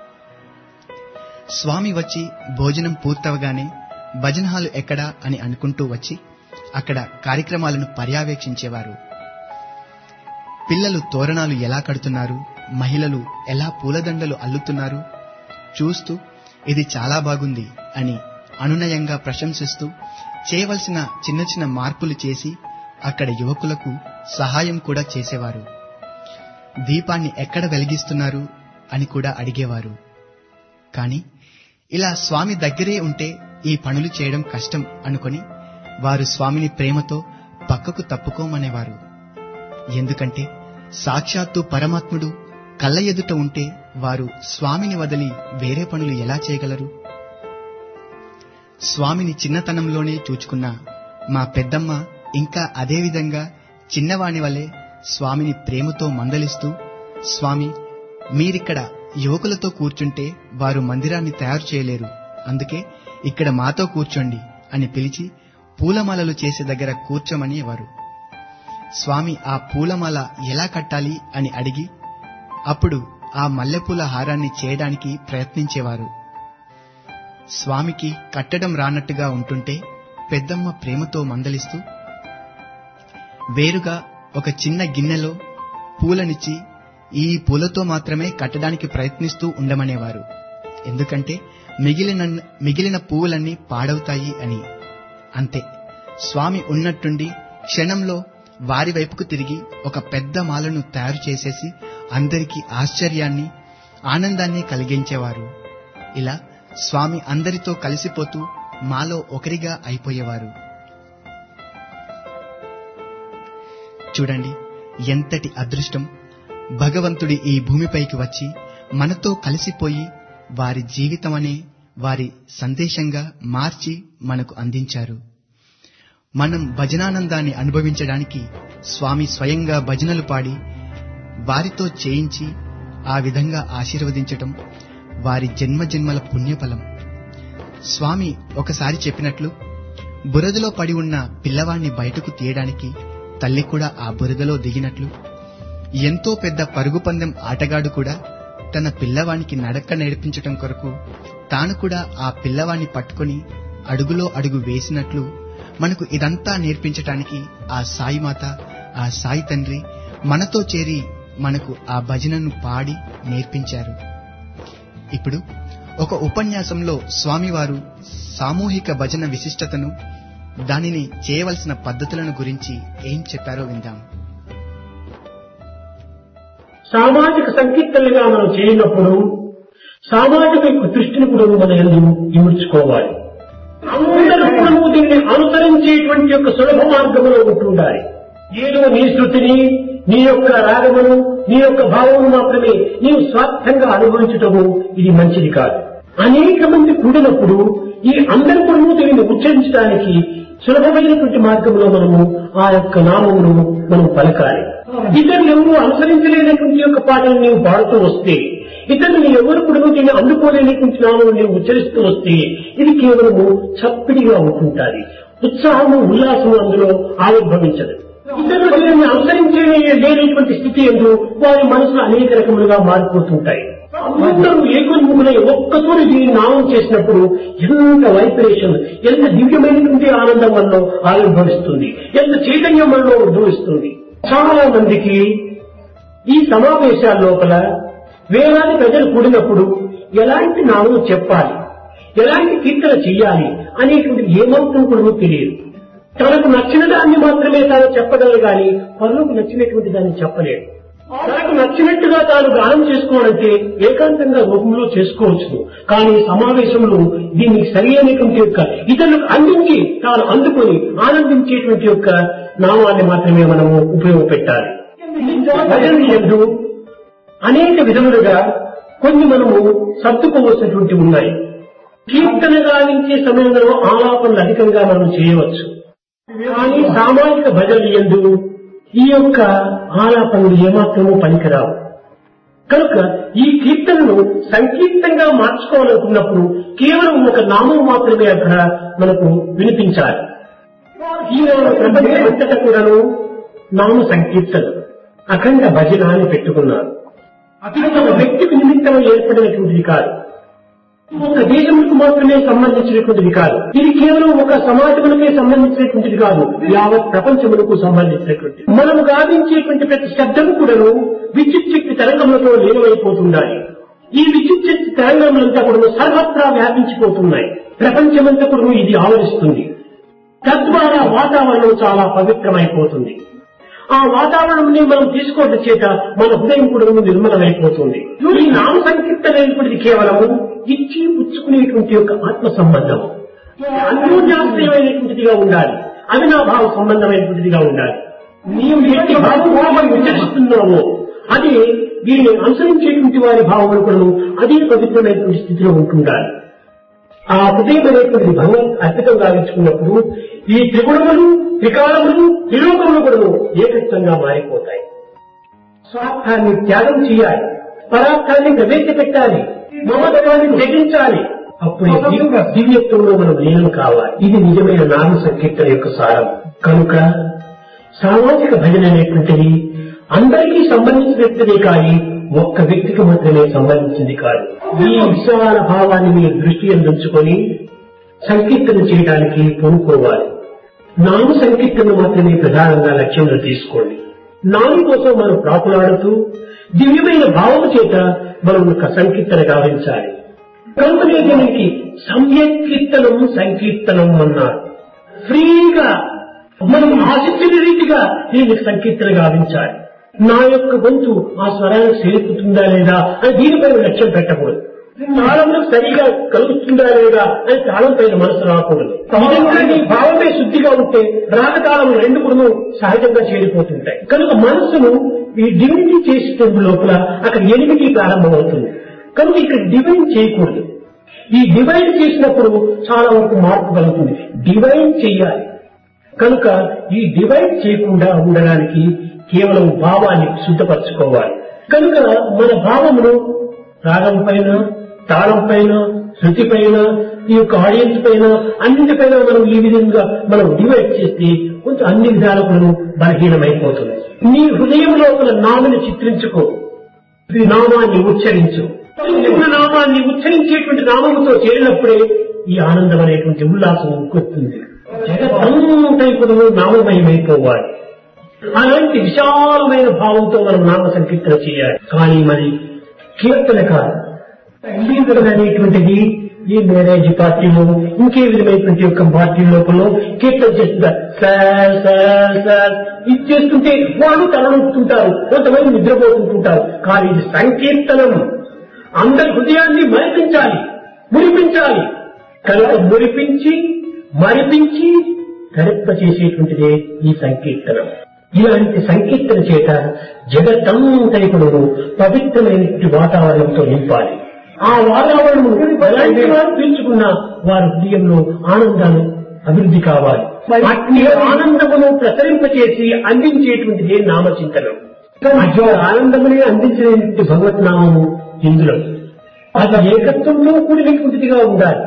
స్వామి వచ్చి భోజనం పూర్తవగానే భజన హాలు ఎక్కడా అని అనుకుంటూ వచ్చి అక్కడ కార్యక్రమాలను పర్యవేక్షించేవారు పిల్లలు తోరణాలు ఎలా కడుతున్నారు మహిళలు ఎలా పూలదండలు అల్లుతున్నారు చూస్తూ ఇది చాలా బాగుంది అని అనునయంగా ప్రశంసిస్తూ చేయవలసిన చిన్న చిన్న మార్పులు చేసి అక్కడ యువకులకు సహాయం కూడా చేసేవారు దీపాన్ని ఎక్కడ వెలిగిస్తున్నారు అని కూడా అడిగేవారు కాని ఇలా స్వామి దగ్గరే ఉంటే ఈ పనులు చేయడం కష్టం అనుకొని వారు స్వామిని ప్రేమతో పక్కకు తప్పుకోమనేవారు ఎందుకంటే సాక్షాత్తు పరమాత్ముడు కళ్ళ ఎదుట ఉంటే వారు స్వామిని వదిలి వేరే పనులు ఎలా చేయగలరు స్వామిని చిన్నతనంలోనే చూచుకున్న మా పెద్దమ్మ ఇంకా అదే విధంగా చిన్నవాణి వలె స్వామిని ప్రేమతో మందలిస్తూ స్వామి మీరిక్కడ యువకులతో కూర్చుంటే వారు మందిరాన్ని తయారు చేయలేరు అందుకే ఇక్కడ మాతో కూర్చోండి అని పిలిచి పూలమాలలు చేసే దగ్గర కూర్చోమనేవారు స్వామి ఆ పూలమాల ఎలా కట్టాలి అని అడిగి అప్పుడు ఆ మల్లెపూల హారాన్ని చేయడానికి ప్రయత్నించేవారు స్వామికి కట్టడం రానట్టుగా ఉంటుంటే పెద్దమ్మ ప్రేమతో మందలిస్తూ వేరుగా ఒక చిన్న గిన్నెలో పూలనిచ్చి ఈ పూలతో మాత్రమే కట్టడానికి ప్రయత్నిస్తూ ఉండమనేవారు ఎందుకంటే మిగిలిన మిగిలిన పువ్వులన్నీ పాడవుతాయి అని అంతే స్వామి ఉన్నట్టుండి క్షణంలో వారి వైపుకు తిరిగి ఒక పెద్ద మాలను తయారు చేసేసి అందరికీ ఆశ్చర్యాన్ని ఆనందాన్ని కలిగించేవారు ఇలా స్వామి అందరితో కలిసిపోతూ మాలో ఒకరిగా అయిపోయేవారు చూడండి ఎంతటి అదృష్టం భగవంతుడి ఈ భూమిపైకి వచ్చి మనతో కలిసిపోయి వారి జీవితమనే వారి సందేశంగా మార్చి మనకు అందించారు మనం భజనానందాన్ని అనుభవించడానికి స్వామి స్వయంగా భజనలు పాడి వారితో చేయించి ఆ విధంగా ఆశీర్వదించటం వారి జన్మ జన్మల పుణ్యఫలం స్వామి ఒకసారి చెప్పినట్లు బురదలో పడి ఉన్న పిల్లవాణ్ణి బయటకు తీయడానికి తల్లి కూడా ఆ బురదలో దిగినట్లు ఎంతో పెద్ద పరుగు పందెం ఆటగాడు కూడా తన పిల్లవానికి నడక నేర్పించటం కొరకు తాను కూడా ఆ పిల్లవాణ్ణి పట్టుకొని అడుగులో అడుగు వేసినట్లు మనకు ఇదంతా నేర్పించటానికి ఆ సాయిమాత ఆ సాయి తండ్రి మనతో చేరి మనకు ఆ భజనను పాడి నేర్పించారు ఇప్పుడు ఒక ఉపన్యాసంలో స్వామివారు సామూహిక భజన విశిష్టతను దానిని చేయవలసిన పద్ధతులను గురించి ఏం చెప్పారో విందాం సామాజిక సంకీర్తనలుగా మనం చేయనప్పుడు సామాజిక యొక్క దృష్టిని కూడా మన ఎందు ఇముడ్చుకోవాలి అందరూ కూడా దీన్ని అనుసరించేటువంటి యొక్క సులభ మార్గంలో ఉంటుండాలి ఏదో నీ శృతిని నీ యొక్క రాగమును నీ యొక్క భావమును మాత్రమే నీవు స్వార్థంగా అనుభవించటము ఇది మంచిది కాదు అనేక మంది కూడినప్పుడు ఈ అందరి కూడా దీనిని ఉచ్చరించడానికి సులభమైనటువంటి మార్గంలో మనము ఆ యొక్క నామమును మనం పలకాలి ఇతరులు ఎవరు అనుసరించలేనటువంటి యొక్క పాటలు నీవు పాడుతూ వస్తే ఇతరులు ఎవరు కూడా దీన్ని అందుకోలేనటువంటి నామం నీవు ఉచ్చరిస్తూ వస్తే ఇది కేవలము చప్పిడిగా ఉంటుంటాది ఉత్సాహము ఉల్లాసము అందులో ఆవిర్భవించదు ఇతరులు దీనిని అనుసరించే లేనటువంటి స్థితి ఎందు వారి మనసులు అనేక రకములుగా మారిపోతుంటాయి అందరూ ఏకొలుముకునే ఒక్కతోని దీన్ని నామం చేసినప్పుడు ఎంత వైబ్రేషన్ ఎంత దివ్యమైనటువంటి ఆనందం మనలో ఆవిర్భవిస్తుంది ఎంత చైతన్యం మనలో ఉద్భవిస్తుంది చాలా మందికి ఈ సమావేశాల లోపల వేలాది ప్రజలు కూడినప్పుడు ఎలాంటి నామం చెప్పాలి ఎలాంటి కీర్తన చెయ్యాలి అనేటువంటి ఏమాత్రం కూడా తెలియదు తనకు నచ్చిన దాన్ని మాత్రమే తాను చెప్పగలరు గాని పనులకు నచ్చినటువంటి దాన్ని చెప్పలేడు తనకు నచ్చినట్టుగా తాను గానం చేసుకోవాలంటే ఏకాంతంగా రూపంలో చేసుకోవచ్చు కానీ సమావేశంలో దీన్ని సరి అనేటువంటి యొక్క ఇతరులకు అందించి తాను అందుకొని ఆనందించేటువంటి యొక్క నామాన్ని మాత్రమే మనము ఉపయోగపెట్టాలి భజన ఎందు అనేక విధములుగా కొన్ని మనము సర్దుకోవలసినటువంటి ఉన్నాయి కీర్తన గావించే సమయంలో ఆలాపనలు అధికంగా మనం చేయవచ్చు కానీ సామాజిక భజనలు ఎందు ఈ యొక్క ఆలాపనలు ఏమాత్రమూ పనికిరావు కనుక ఈ కీర్తనను సంకీర్తంగా మార్చుకోవాలనుకున్నప్పుడు కేవలం ఒక నామం మాత్రమే అక్కడ మనకు వినిపించాలి ఈ ప్రపంచం అంతటా కూడాను నామ సంకీర్తన అఖండ భజన అని పెట్టుకున్నారు అది ఒక వ్యక్తికి నిమిత్తం ఏర్పడినటువంటిది కాదు ఒక దేశములకు మాత్రమే సంబంధించినటువంటిది కాదు ఇది కేవలం ఒక సమాజములకే సంబంధించినటువంటిది కాదు యావత్ ప్రపంచములకు సంబంధించినటువంటిది మనము గావించేటువంటి ప్రతి శబ్దము కూడాను విద్యుత్ శక్తి తరంగములతో లీనమైపోతుండాలి ఈ విద్యుత్ శక్తి తరంగములంతా కూడా సర్వత్రా వ్యాపించిపోతున్నాయి ప్రపంచమంతా కూడా ఇది ఆవరిస్తుంది తద్వారా వాతావరణం చాలా పవిత్రమైపోతుంది ఆ వాతావరణంని మనం తీసుకోవడం చేత మన హృదయం కూడా నిర్మలమైపోతుంది ఈ నామ సంకీర్తనైనటువంటిది కేవలము ఇచ్చి పుచ్చుకునేటువంటి యొక్క ఆత్మ సంబంధం అన్యోన్యాశ్రయమైనటువంటిదిగా ఉండాలి అవినాభావ సంబంధమైనటువంటిదిగా ఉండాలి నీవు ఎట్టి భావం విచరిస్తున్నావో అది దీన్ని అనుసరించేటువంటి వారి భావములు కూడా అదే పవిత్రమైనటువంటి స్థితిలో ఉంటుండాలి ఆ హృదయం అనేటువంటిది భగవత్ అర్పితం గావించుకున్నప్పుడు ఈ త్రిగుణములు త్రికాలములు త్రిలోకములు కూడా ఏకత్వంగా మారిపోతాయి స్వార్థాన్ని త్యాగం చేయాలి పరార్థాన్ని ప్రవేశపెట్టాలి మమతత్వాన్ని గ్రహించాలి అప్పుడే దివ్య దివ్యత్వంలో మనం లీనం కావాలి ఇది నిజమైన నామ సంకీర్తన యొక్క సారం కనుక సామాజిక భజన అనేటువంటిది అందరికీ సంబంధించినటువంటిదే కానీ ఒక్క వ్యక్తికి మాత్రమే సంబంధించింది కాదు ఈ విశాల భావాన్ని మీరు దృష్టి అందించుకొని సంకీర్తన చేయడానికి పూనుకోవాలి నామ సంకీర్తన మాత్రమే ప్రధానంగా లక్ష్యంలో తీసుకోండి నాము కోసం మనం ప్రాకులాడుతూ దివ్యమైన భావము చేత మనం ఒక సంకీర్తన గావించాలి కనుకనే దీనికి సమ్యక్ కీర్తనం సంకీర్తనం అన్నారు ఫ్రీగా మనం ఆశించిన రీతిగా దీనికి సంకీర్తన గావించాలి నా యొక్క గొంతు ఆ స్వరానికి సేరుపుతుందా లేదా అని దీనిపై లక్ష్యం పెట్టకూడదు తాళంలో సరిగా కలుగుతుందా లేదా అని తాళం పైన మనసు రాకూడదు నిజంగా నీ భావమే శుద్ధిగా ఉంటే రాగతాళం రెండు కూడా సహజంగా చేరిపోతుంటాయి కనుక మనసును ఈ డివినిటీ చేసే లోపల అక్కడ ఎనిమిది ప్రారంభమవుతుంది కనుక ఇక్కడ డివైన్ చేయకూడదు ఈ డివైన్ చేసినప్పుడు చాలా వరకు మార్పు కలుగుతుంది డివైన్ చేయాలి కనుక ఈ డివైడ్ చేయకుండా ఉండడానికి కేవలం భావాన్ని శుద్ధపరచుకోవాలి కనుక మన భావమును రాగం పైన తాళం పైన శృతి పైన ఈ యొక్క ఆడియన్స్ పైన అన్నిటిపైన మనం ఈ విధంగా మనం డివైడ్ చేస్తే కొంచెం అన్ని విధాలకు బలహీనమైపోతుంది నీ హృదయం లోపల నామని చిత్రించుకో ఈ నామాన్ని ఉచ్చరించు చిన్న నామాన్ని ఉచ్చరించేటువంటి నామముతో చేరినప్పుడే ఈ ఆనందం అనేటువంటి ఉల్లాసం ఉక్కొస్తుంది జగత్తంతా ఇప్పుడు నామమయమైపోవాలి అలాంటి విశాలమైన భావంతో మనం నామ సంకీర్తన చేయాలి కానీ మరి కీర్తన కాదు సంగీతం అనేటువంటిది ఈ మ్యారేజ్ పార్టీలో ఇంకే విధమైనటువంటి యొక్క పార్టీ లోపల కీర్తన చేస్తుంటారు సార్ సార్ సార్ ఇది చేస్తుంటే వాళ్ళు తలనొప్పుతుంటారు కొంతమంది నిద్రపోతుంటుంటారు కానీ ఇది సంకీర్తనం అందరి హృదయాన్ని మరిపించాలి మురిపించాలి కనుక మురిపించి మరిపించి కరెక్ట్ చేసేటువంటిదే ఈ సంకీర్తనం ఇలాంటి సంకీర్తన చేత జగత్తంతని కూడా పవిత్రమైనటువంటి వాతావరణంతో నింపాలి ఆ వాతావరణం ఎలాంటి వారు పీల్చుకున్న వారి హృదయంలో ఆనందాన్ని అభివృద్ధి కావాలి అట్టి ఆనందమును ప్రసరింపచేసి అందించేటువంటిదే నామచింతనం అట్టి ఆనందమునే అందించినటువంటి భగవత్ నామము ఇందులో అది ఏకత్వంలో కూడినటువంటిదిగా ఉండాలి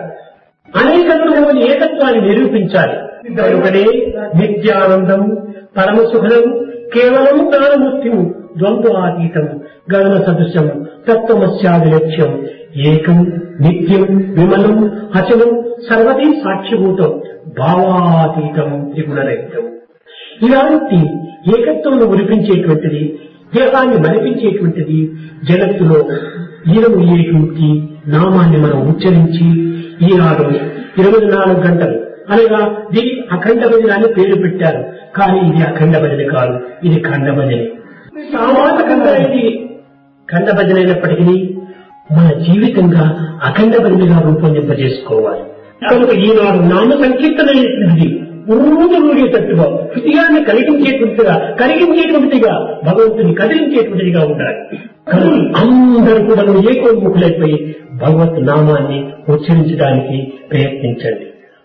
అనేకత్వంలో ఏకత్వాన్ని నిరూపించాలి కనుకనే నిత్యానందం పరమసుఖం కేవలం జ్ఞానమూర్తిము ద్వంద్వాతీతం గగన సదృశం తత్వమస్యాది లక్ష్యం ఏకం నిత్యం విమలం అచలం సర్వదీ సాక్షిభూతం భావాతీతం త్రిగుణరహితం ఇలాంటి ఏకత్వంలో ఉరిపించేటువంటిది దేహాన్ని మరిపించేటువంటిది జగత్తులో ఈరమయ్యేటువంటి నామాన్ని మనం ఉచ్చరించి ఈనాడు ఇరవై నాలుగు గంటలు అనగా దీని అఖండ భజన అని పేరు పెట్టారు కానీ ఇది అఖండ భజన కాదు ఇది ఖండ భజన సామాజికంగా ఇది ఖండ భజన అయినప్పటికీ మన జీవితంగా అఖండ భజనగా రూపొందింపజేసుకోవాలి కనుక ఈనాడు నామ సంకీర్తన అనేటువంటిది ఊరు ఊడేటట్టుగా హృదయాన్ని కలిగించేటువంటిగా కలిగించేటువంటిదిగా భగవంతుని కదిలించేటువంటిదిగా ఉండాలి కనుక అందరూ కూడా ఏకోన్ముఖులైపోయి భగవత్ నామాన్ని ఉచ్చరించడానికి ప్రయత్నించండి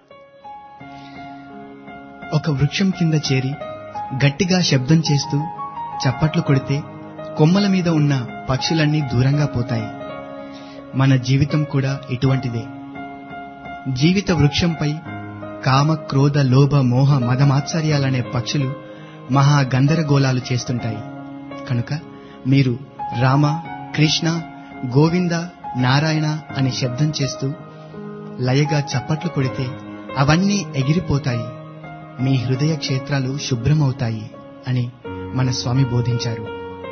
ఒక వృక్షం కింద చేరి గట్టిగా శబ్దం చేస్తూ చప్పట్లు కొడితే కొమ్మల మీద ఉన్న పక్షులన్నీ దూరంగా పోతాయి మన జీవితం కూడా ఇటువంటిదే జీవిత వృక్షంపై కామ క్రోధ లోభ మోహ మదమాత్సర్యాలనే పక్షులు మహా గందరగోళాలు చేస్తుంటాయి కనుక మీరు రామ కృష్ణ గోవింద నారాయణ అని శబ్దం చేస్తూ లయగా చప్పట్లు కొడితే అవన్నీ ఎగిరిపోతాయి మీ హృదయ క్షేత్రాలు శుభ్రమవుతాయి అని మన స్వామి బోధించారు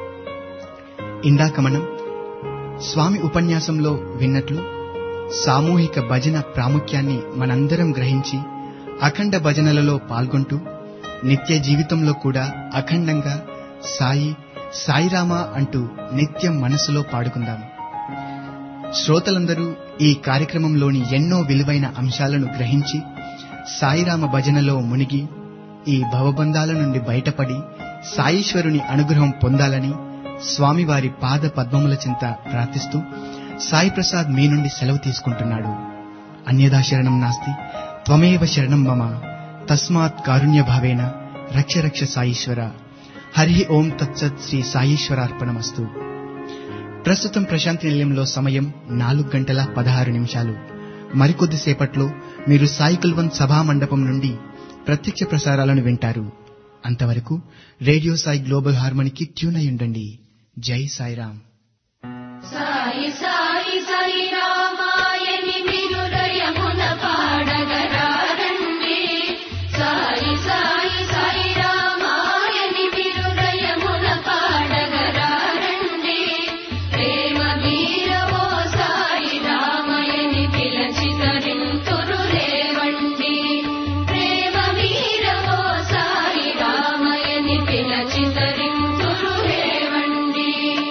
ఇందాక మనం స్వామి ఉపన్యాసంలో విన్నట్లు సామూహిక భజన ప్రాముఖ్యాన్ని మనందరం గ్రహించి అఖండ భజనలలో పాల్గొంటూ నిత్య జీవితంలో కూడా అఖండంగా సాయి సాయిరామ అంటూ నిత్యం మనసులో పాడుకుందాం శ్రోతలందరూ ఈ కార్యక్రమంలోని ఎన్నో విలువైన అంశాలను గ్రహించి సాయిరామ భజనలో మునిగి ఈ భవబంధాల నుండి బయటపడి సాయీశ్వరుని అనుగ్రహం పొందాలని స్వామివారి పాద పద్మముల చింత ప్రార్థిస్తూ సాయి ప్రసాద్ మీ నుండి సెలవు తీసుకుంటున్నాడు అన్యదా శరణం నాస్తి త్వమేవ శరణం మమ తస్మాత్ కారుణ్య భావేన రక్ష రక్ష సాయీశ్వర హరి ఓం తత్సత్ శ్రీ సాయీశ్వరార్పణమస్తు ప్రస్తుతం ప్రశాంతి నిలయంలో సమయం నాలుగు గంటల పదహారు నిమిషాలు మరికొద్దిసేపట్లో మీరు సాయి కుల్వంత్ సభా మండపం నుండి ప్రత్యక్ష ప్రసారాలను వింటారు అంతవరకు రేడియో సాయి గ్లోబల్ హార్మోనికి ట్యూన్ అయి ఉండండి జై సాయిరామ్ సాయి సాయి సాయి రామాయని వినుదయమున పాడగరారండి సాయి సాయి సాయి రామాయని వినుదయమున పాడగరారండి ప్రేమ వీరవో సాయి రామయని పిలచితరింతురు రేవండి ప్రేమ వీరవో సాయి రామయని పిలచితరింతురు రేవండి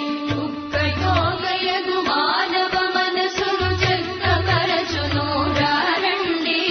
ఉక్కటోగయగు మానవ మనసును చక్కపరచును రారండి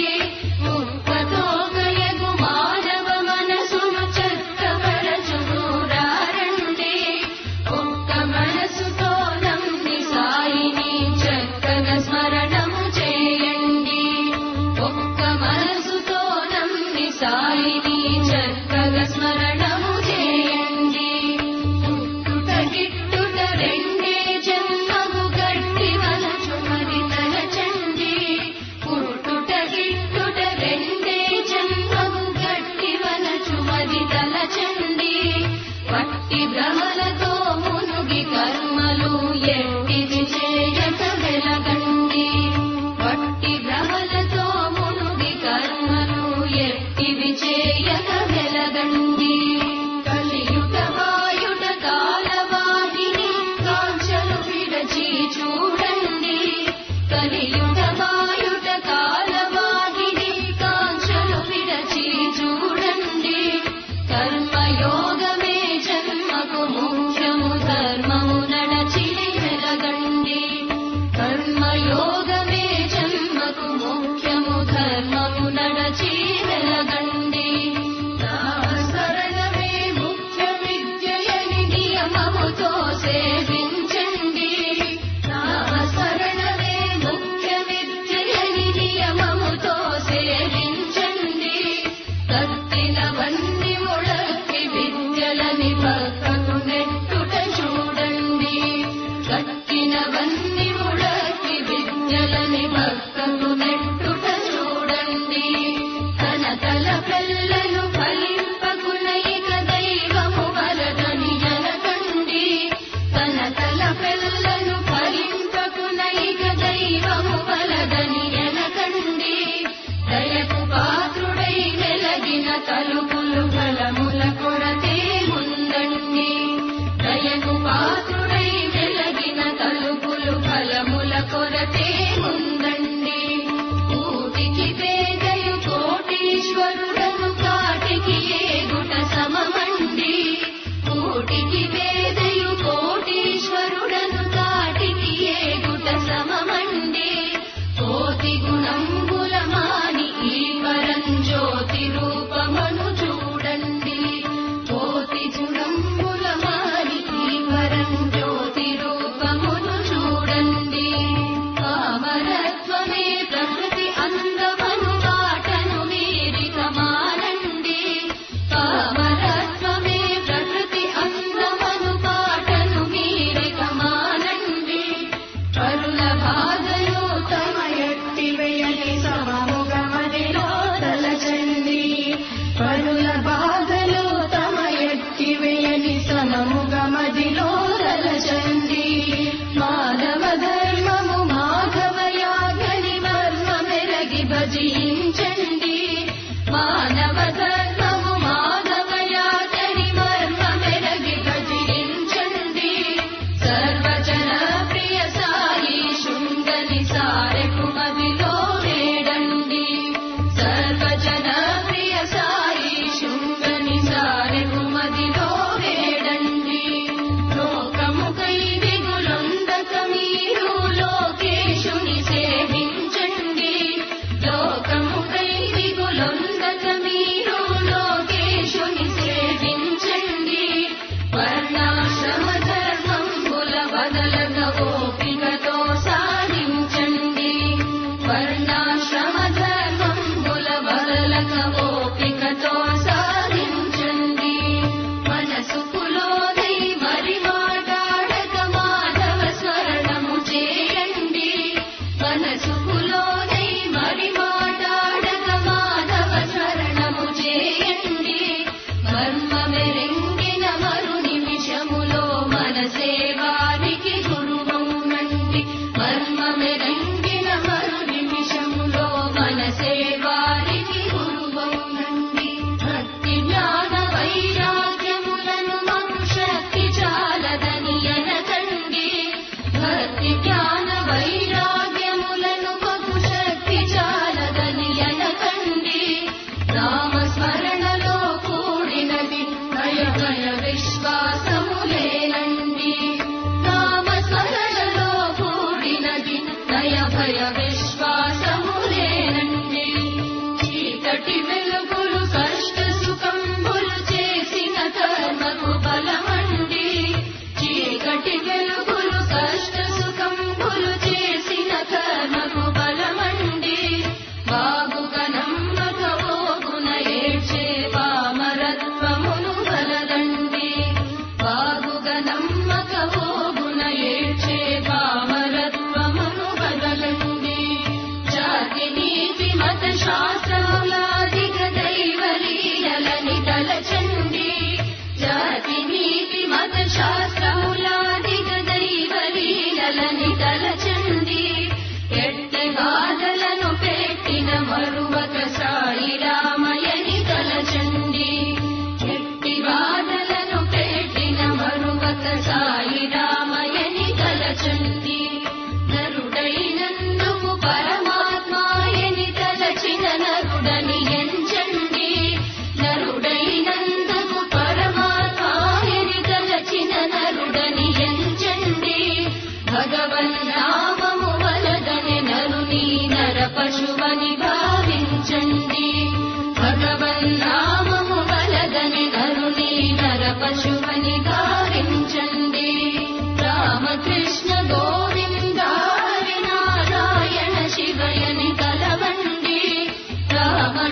ఉక్కటోగయగు మానవ మనసును చక్కపరచును రారండి ఒక్క మనసుతో నమ్మి సాయిని చక్కగా స్మరణము చేయండి ఒక్క మనసుతో నమ్మి సాయిని చక్కగా స్మరణము చేయండి పుట్టుట గిట్టుట రెండే జన్మము గట్టి వలచు మరి తలచండి పుట్టుట ఇవి చేయక వెలగండి కలియుగ వాయుట కాలవాహిని కాంక్షలు విడచి చూడండి కలియుగ వాయుట కాలవాహిని కాంక్షలు విడచి చూడండి కర్మయోగమే జన్మకు ముఖ్యము ధర్మము నడచి వెలగండి కర్మయోగమే జన్మకు ముఖ్యము ధర్మము నడచి వెలగండి నామస్మరణమే ముఖ్య విద్యయని నియమముతో సేవించండి నామస్మరణమే ముఖ్య విద్యయని నియమముతో సేవించండి కత్తినవన్నీ ముళక్కి విద్యలని పక్కకు నెట్టుట చూడండి కత్తినవన్నీ ముళక్కి విద్యలని పక్కకు నెట్టుట చూడండి తన తల పిల్లను ఫలింపకునైక దైవము వలదని జనకండి తన తల పిల్లను ఫలింపకునైక దైవము వలదని జనకండి దయకు పాత్రుడై వెలగిన తలుపులు ఫలముల కొరతే ముందండి దయకు పాత్రుడై వెలగిన తలుపులు ఫలముల కొరతే ముందండి కూటికి పేదయు కోటీశ్వరుడను కాటికి ఏగుట సమమండి కూటికి పేదయు కోటీశ్వరుడను కాటికి ఏగుట సమమండి కోటి గుణంబుల మాని ఈ పరం జ్యోతి రూపమను చూడండి కోటి గుణంబుల మాని ఈ పరం జ్యోతి రూపమును చూడండి పామరత్వమే ప్రకృతి అందమను బాటను మీరి కమానండి పామరత్వమే ప్రకృతి అందమను బాటను మీరి కమానండి పరుల బాధలు తమ ఎట్టివేయని సమముగమదిలో తలచండి పరుల బాధలు తమ ఎట్టివేయని సమముగమదిలో తలచండి మానవ ధర్మము మాధవయాగని మర్మ మెరగి భజించండి మానవ ధర్మము మాధవయాగని మర్మ మెరగి భజించండి సర్వజన ప్రియ సాయి శృంగని సారెకు మదిలో వేడండి సర్వజన ప్రియ సాయి శృంగని సారెకు మదిలో వేడండి లోకముకై దిగులొందక మీరు లోకేశుని సేవించండి లోకముకై దిగులొందక మీరు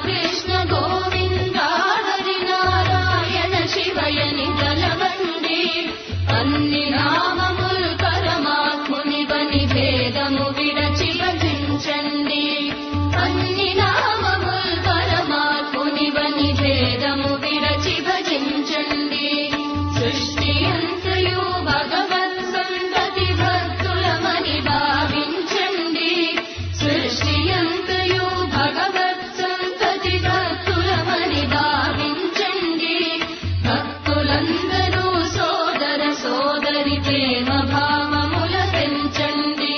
కృష్ణ గోవింద హరి నారాయణ శివయని గలవండి అన్ని నామములు పరమాత్ముని బని భేదము విడచి భజించండి అన్ని నామములు పరమాత్ముని బని భేదము విడచి భజించండి సృష్టి అంతయు భగవత్ సంతతి భక్తులమని భావించండి సృష్టి అంతయు భగవత్ సంతతి భక్తులమని భావించండి భక్తులందరూ సోదర సోదరి ప్రేమ భావముల పెంచండి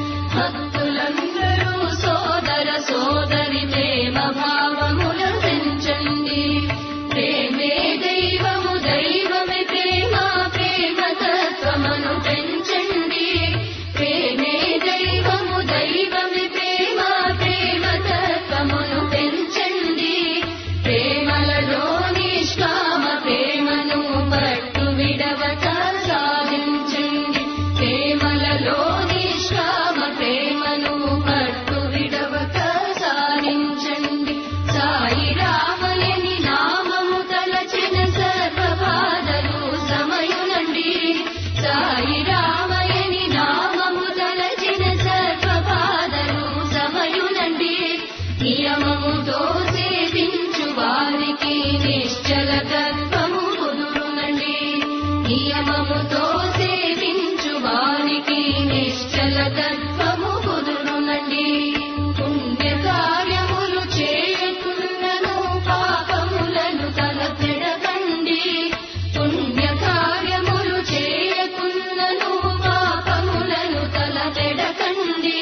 భక్తులందరూ సోదర సోదరి ప్రేమ భావముల పెంచండి ప్రేమే దైవము దైవమే ప్రేమ ప్రేమ తత్వమును పెంచండి ప్రేమే దైవము దైవమే ప్రేమ ప్రేమ తత్వమును పెంచండి ప్రేమలలో నిష్కామ ప్రేమను పట్టు విడవక సాధించండి ప్రేమలలో నిష్కామ ప్రేమను పట్టు విడవక సాధించండి సాయి రామయని నామము తలచిన సర్వబాధలు సమయునండి సాయి రామయని నామము తలచిన సర్వబాధలు సమయునండి నియమముతో సేవించు వారికి నిశ్చల తత్వము కుదురునండి నియమముతో సేవించు వారికి నిశ్చల తత్వము కుదురునండి పుణ్య కార్యములు చేయకున్నను పాపములను తలపెడకండి పుణ్య కార్యములు చేయకున్నను పాపములను తలపెడకండి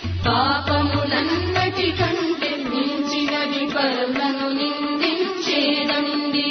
పాపములన్నటి కంటే మించినది పరులను నిందించేదండి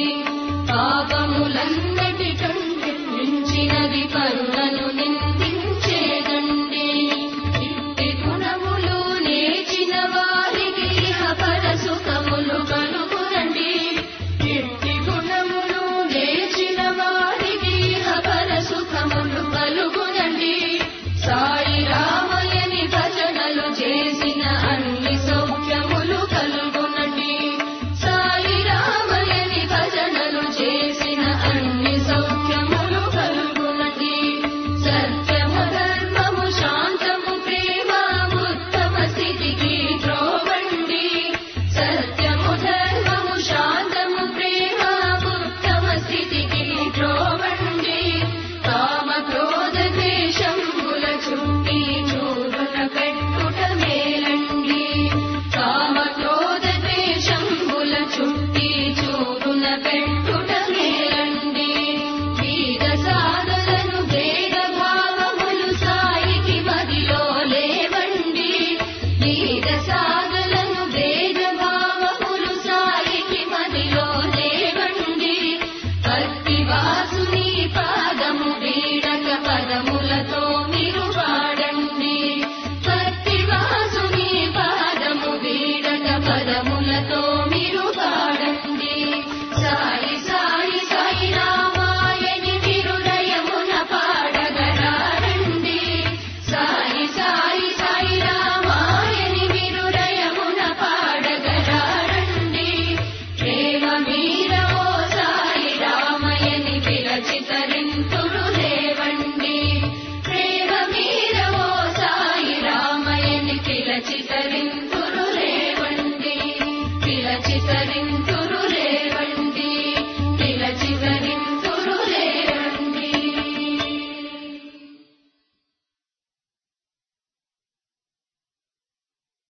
పాపములన్నటి కంటే మించినది పరులను నిందించేదండి ఇట్టి గుణములు నేర్చిన వారికి ఇహ పర సుఖములు కలుగునండి ఇట్టి గుణములు నేర్చిన వారికి ఇహ పర సుఖములు కలుగునండి సాయి రామయని భజనలు చేసిన అన్ని సౌఖ్యములు కలుగునండి సాయి రామయని భజనలు చేసిన అన్ని సౌఖ్యములు కలుగునండి సత్యము ధర్మము శాంతము ప్రేమ ఉత్తమ స్థితికి త్రోవండి సత్యము ధర్మము శాంతము ప్రేమ ఉత్తమ స్థితికి త్రోవండి కామ క్రోధ ద్వేషముల చుట్టి చూరున పెట్టుట మేలండి కామ క్రోధ ద్వేషముల చుట్టి చూరున పెట్టుట మేలండి వీర సాధలను భేద భావములు సాయికి మదిలో లేవండి వీర సాధలను భేద భావములు సాయికి మదిలో లేవండి భక్తి వాసుని పాదము వీడక పదములతో మీరు పాడండి భక్తి వాసుని పాదము వీడక పదములతో మీరు పాడండి సాయి సాయి సాయి రామాయని విరుదయమున పాడగరారండి సాయి సాయి సాయి రామాయని విరుదయమున పాడగరారండి ప్రేమ మీరవో సాయి రామయని విరచితరింతులు లేవండి ప్రేమ మీరవో సాయి రామయని విరచితరింతులు లేవండి విరచితరింతులు